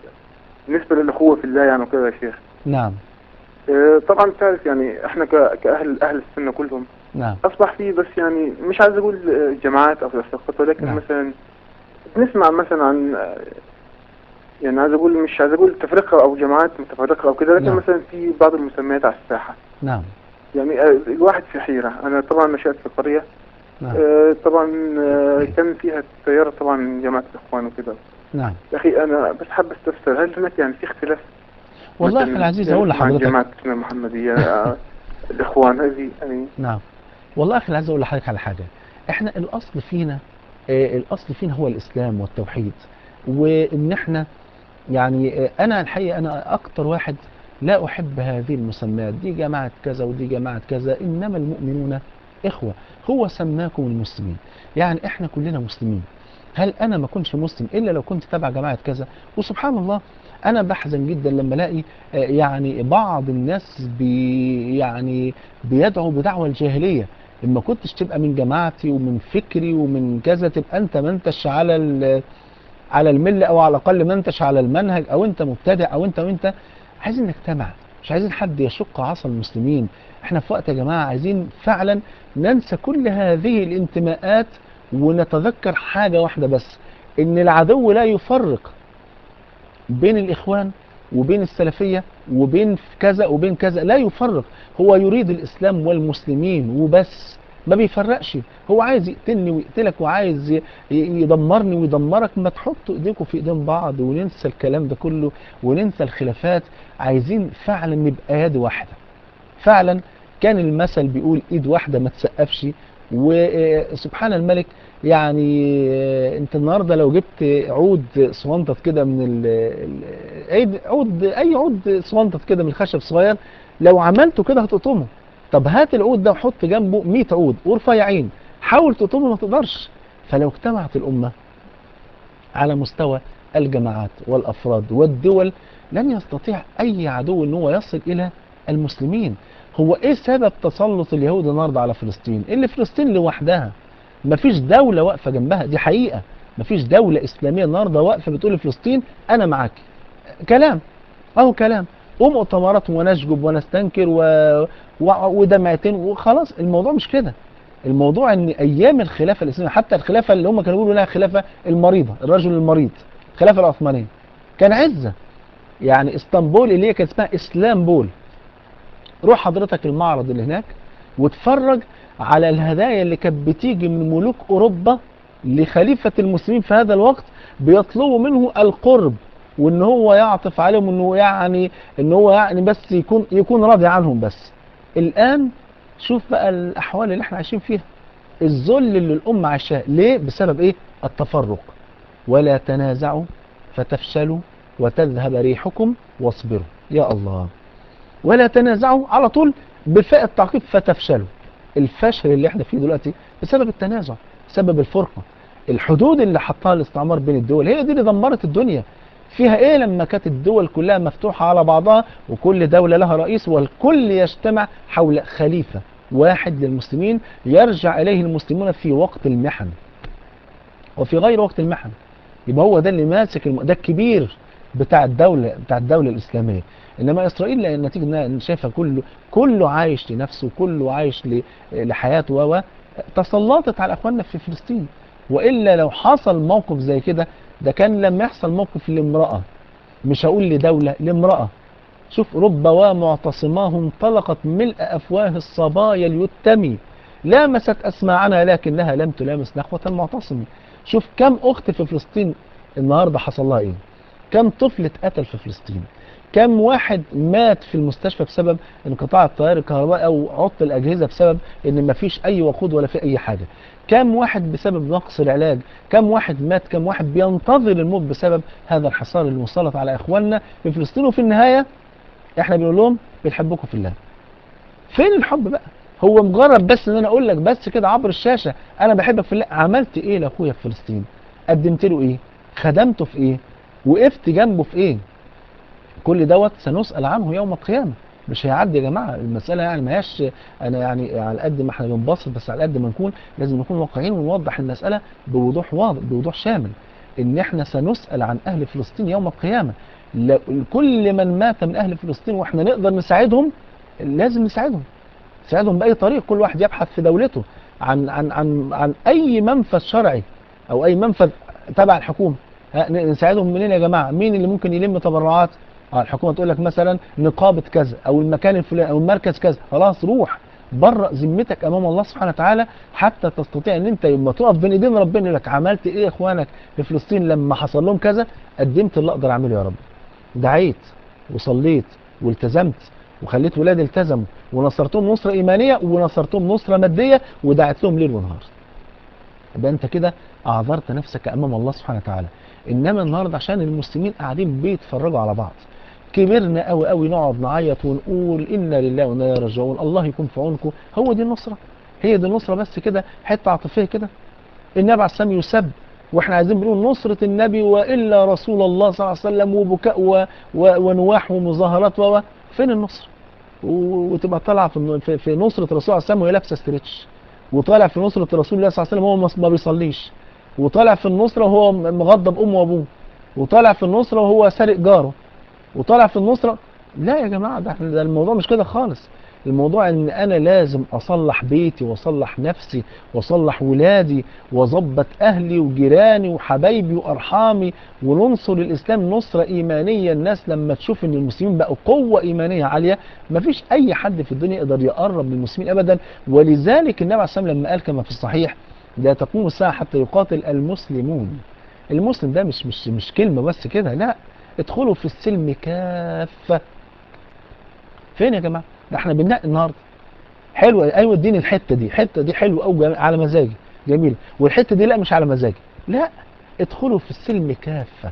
بالنسبه للاخوه في الله يعني وكده يا شيخ نعم آه، طبعا تعرف يعني احنا ك- كاهل اهل السنه كلهم نعم اصبح في بس يعني مش عايز اقول آه، جماعات او تفرقات ولكن نعم. مثلا بنسمع مثلا عن آه، يعني عايز اقول مش عايز اقول تفرقه او جماعات متفرقه او كده لكن نعم. مثلا في بعض المسميات على الساحه نعم يعني آه، الواحد في حيره انا طبعا نشأت في قريه نعم آه، طبعا آه، كان فيها تيار طبعا من جماعه الاخوان وكده نعم يا اخي انا بس حابب استفسر هل هناك يعني في اختلاف والله يا مثلاً أخي العزيز يعني أقول مع لحضرتك جماعه السنه المحمديه آه، الاخوان هذه يعني نعم والله يا اخي عايز اقول لحضرتك على حاجه احنا الاصل فينا آه الاصل فينا هو الاسلام والتوحيد وان احنا يعني آه انا الحقيقه انا اكتر واحد لا احب هذه المسميات دي جماعه كذا ودي جماعه كذا انما المؤمنون اخوه هو سماكم المسلمين يعني احنا كلنا مسلمين هل انا ما كنتش مسلم الا لو كنت تبع جماعه كذا وسبحان الله انا بحزن جدا لما الاقي آه، يعني بعض الناس بي يعني بيدعوا بدعوى الجاهليه اما كنتش تبقى من جماعتي ومن فكري ومن كذا تبقى انت ما انتش على ال- على المله او على الاقل ما انتش على المنهج او انت مبتدع او انت وانت عايزين نجتمع مش عايزين حد يشق عصا المسلمين احنا في وقت يا جماعه عايزين فعلا ننسى كل هذه الانتماءات ونتذكر حاجه واحده بس ان العدو لا يفرق بين الإخوان وبين السلفية وبين كذا وبين كذا لا يفرق هو يريد الإسلام والمسلمين وبس ما بيفرقش هو عايز يقتلني ويقتلك وعايز ي- ي- يدمرني ويدمرك ما تحطوا ايديكم في ايدين بعض وننسى الكلام ده كله وننسى الخلافات عايزين فعلا نبقى يد واحدة فعلا كان المثل بيقول ايد واحدة ما تسقفش وسبحان الملك يعني آه، انت النهارده لو جبت عود صوانطت كده من ال ال- عيد عود اي عود صوانطت كده من الخشب صغير لو عملته كده هتقطمه طب هات العود ده وحط جنبه 100 عود ورفيعين حاول تقطمه ما تقدرش فلو اجتمعت الامه على مستوى الجماعات والافراد والدول لن يستطيع اي عدو ان هو يصل الى المسلمين هو ايه سبب تسلط اليهود النهارده على فلسطين اللي فلسطين لوحدها مفيش دولة واقفة جنبها دي حقيقة مفيش دولة إسلامية النهاردة واقفة بتقول لفلسطين أنا معاك كلام أهو كلام ومؤتمرات ونشجب ونستنكر و... و... ودمعتين وخلاص الموضوع مش كده الموضوع ان ايام الخلافه الاسلاميه حتى الخلافه اللي هم كانوا بيقولوا لها خلافه المريضه الرجل المريض الخلافه العثمانيه كان عزه يعني اسطنبول اللي هي كانت اسمها اسلامبول روح حضرتك المعرض اللي هناك واتفرج على الهدايا اللي كانت بتيجي من ملوك اوروبا لخليفه المسلمين في هذا الوقت بيطلبوا منه القرب وان هو يعطف عليهم انه يعني ان هو يعني بس يكون يكون راضي عنهم بس الان شوف بقى الاحوال اللي احنا عايشين فيها الذل اللي الامه عايشاه ليه بسبب ايه التفرق ولا تنازعوا فتفشلوا وتذهب ريحكم واصبروا يا الله ولا تنازعوا على طول بفاء التعقيب فتفشلوا الفشل اللي احنا فيه دلوقتي بسبب التنازع بسبب الفرقة الحدود اللي حطها الاستعمار بين الدول هي دي اللي دمرت الدنيا فيها ايه لما كانت الدول كلها مفتوحة على بعضها وكل دولة لها رئيس والكل يجتمع حول خليفة واحد للمسلمين يرجع اليه المسلمون في وقت المحن وفي غير وقت المحن يبقى هو ده اللي ماسك الم... ده الكبير بتاع الدولة بتاع الدولة الإسلامية إنما إسرائيل لأن نتيجة إنها شايفة كله كله عايش لنفسه كله عايش ل... لحياته و تسلطت على إخواننا في فلسطين وإلا لو حصل موقف زي كده ده كان لما يحصل موقف لامرأة مش هقول لدولة لامرأة شوف رب ومعتصماه انطلقت ملء أفواه الصبايا اليتمي لامست أسماعنا لكنها لم تلامس نخوة المعتصم شوف كم أخت في فلسطين النهاردة حصل لها إيه كم طفل اتقتل في فلسطين كم واحد مات في المستشفى بسبب انقطاع التيار الكهربائي او عطل الاجهزه بسبب ان مفيش اي وقود ولا في اي حاجه كم واحد بسبب نقص العلاج كم واحد مات كم واحد بينتظر الموت بسبب هذا الحصار المسلط على اخواننا في فلسطين وفي النهايه احنا بنقول لهم بنحبكم في الله فين الحب بقى هو مجرد بس ان انا اقول لك بس كده عبر الشاشه انا بحبك في الله عملت ايه لاخويا في فلسطين قدمت له ايه خدمته في ايه وقفت جنبه في ايه كل دوت سنسأل عنه يوم القيامة مش هيعدي يا جماعة المسألة يعني ما هياش أنا يعني على قد ما احنا بنبسط بس على قد ما نكون لازم نكون واقعيين ونوضح المسألة بوضوح واضح بوضوح شامل إن احنا سنسأل عن أهل فلسطين يوم القيامة لو- كل من مات من أهل فلسطين واحنا نقدر نساعدهم لازم نساعدهم نساعدهم بأي طريق كل واحد يبحث في دولته عن عن عن عن أي منفذ شرعي أو أي منفذ تبع الحكومة ها، نساعدهم منين يا جماعة مين اللي ممكن يلم تبرعات اه الحكومه تقول لك مثلا نقابه كذا او المكان الفلاني او المركز كذا خلاص روح برأ ذمتك امام الله سبحانه وتعالى حتى تستطيع ان انت لما تقف بين ايدين ربنا يقول لك عملت ايه يا اخوانك في فلسطين لما حصل لهم كذا قدمت اللي اقدر اعمله يا رب دعيت وصليت والتزمت وخليت ولادي التزموا ونصرتهم نصره ايمانيه ونصرتهم نصره ماديه ودعت لهم ليل ونهار يبقى انت كده اعذرت نفسك امام الله سبحانه وتعالى انما النهارده عشان المسلمين قاعدين بيتفرجوا على بعض كبرنا قوي قوي نقعد نعيط ونقول انا لله وانا اليه راجعون الله يكون في عونكم هو دي النصره هي دي النصره بس كده حته عاطفيه كده النبي عليه السلام يسب واحنا عايزين بنقول نصرة النبي والا رسول الله صلى الله عليه وسلم وبكاء و... و... ونواح ومظاهرات و... فين النصر؟ و... وتبقى طالعه في... في... في نصرة الرسول عليه السلام وهي لابسه ستريتش وطالع في نصرة رسول الله صلى الله عليه وسلم وهو ما- ما بيصليش وطالع في النصرة وهو مغضب امه وابوه وطالع في النصرة وهو سارق جاره وطالع في النصرة لا يا جماعة ده, ده الموضوع مش كده خالص الموضوع ان انا لازم اصلح بيتي واصلح نفسي واصلح ولادي واظبط اهلي وجيراني وحبايبي وارحامي وننصر الاسلام نصرة ايمانية الناس لما تشوف ان المسلمين بقوا قوة ايمانية عالية مفيش اي حد في الدنيا يقدر يقرب من المسلمين ابدا ولذلك النبي عليه الصلاة والسلام لما قال كما في الصحيح لا تقوم الساعة حتى يقاتل المسلمون المسلم ده مش مش مش كلمة بس كده لا ادخلوا في السلم كافة فين يا جماعة ده احنا بننقي النهارده حلوة ايوه اديني الحتة دي الحتة دي حلوة قوي على مزاجي جميل والحتة دي لا مش على مزاجي لا ادخلوا في السلم كافة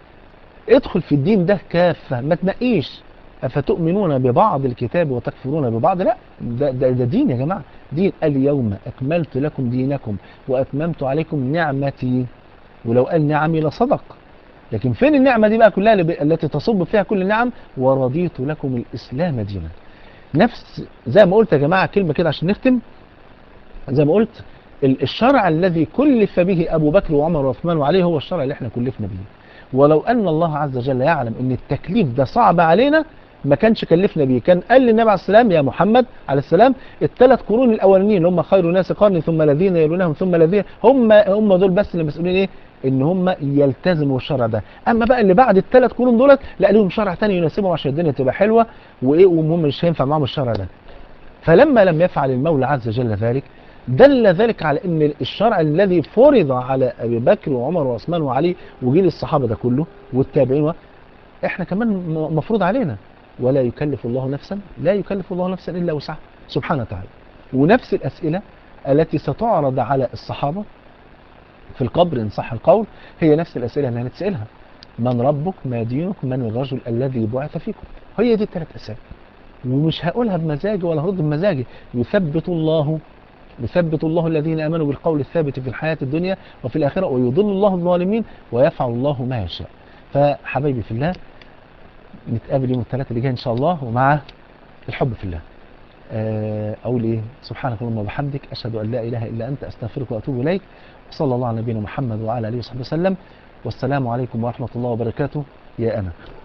ادخل في الدين ده كافة ما تنقيش أفتؤمنون ببعض الكتاب وتكفرون ببعض لا ده, ده, ده دين يا جماعة دين اليوم أكملت لكم دينكم وأتممت عليكم نعمتي ولو قال نعمي لصدق لكن فين النعمة دي بقى كلها اللي ب- التي تصب فيها كل النعم ورضيت لكم الإسلام دينا نفس زي ما قلت يا جماعة كلمة كده عشان نختم زي ما قلت ال- الشرع الذي كلف به أبو بكر وعمر وعثمان وعليه هو الشرع اللي احنا كلفنا به ولو أن الله عز وجل يعلم أن التكليف ده صعب علينا ما كانش كلفنا بيه كان قال للنبي عليه السلام يا محمد عليه السلام الثلاث قرون الاولانيين اللي هم خير الناس قرني ثم الذين يلونهم ثم الذين هم هم دول بس اللي مسؤولين ايه ان هم يلتزموا الشرع ده اما بقى اللي بعد الثلاث قرون دولت لا لهم شرع تاني يناسبهم عشان الدنيا تبقى حلوه وايه وهم مش هينفع معاهم الشرع ده فلما لم يفعل المولى عز وجل ذلك دل ذلك على ان الشرع الذي فرض على ابي بكر وعمر وعثمان وعلي وجيل الصحابه ده كله والتابعين و- احنا كمان م- مفروض علينا ولا يكلف الله نفسا لا يكلف الله نفسا الا وسعها سبحانه وتعالى ونفس الاسئله التي ستعرض على الصحابه في القبر ان صح القول هي نفس الاسئله اللي هنتسالها من ربك ما دينك من الرجل الذي بعث فيكم هي دي الثلاث اسئله ومش هقولها بمزاجي ولا هرد بمزاجي يثبت الله يثبت الله الذين امنوا بالقول الثابت في الحياه الدنيا وفي الاخره ويضل الله الظالمين ويفعل الله ما يشاء فحبايبي في الله نتقابل يوم الثلاثاء اللي جاي ان شاء الله ومع الحب في الله آه، اقول ايه سبحانك اللهم وبحمدك اشهد ان لا اله الا انت استغفرك واتوب اليك وصلى الله على نبينا محمد وعلى اله وصحبه وسلم والسلام عليكم ورحمه الله وبركاته يا انا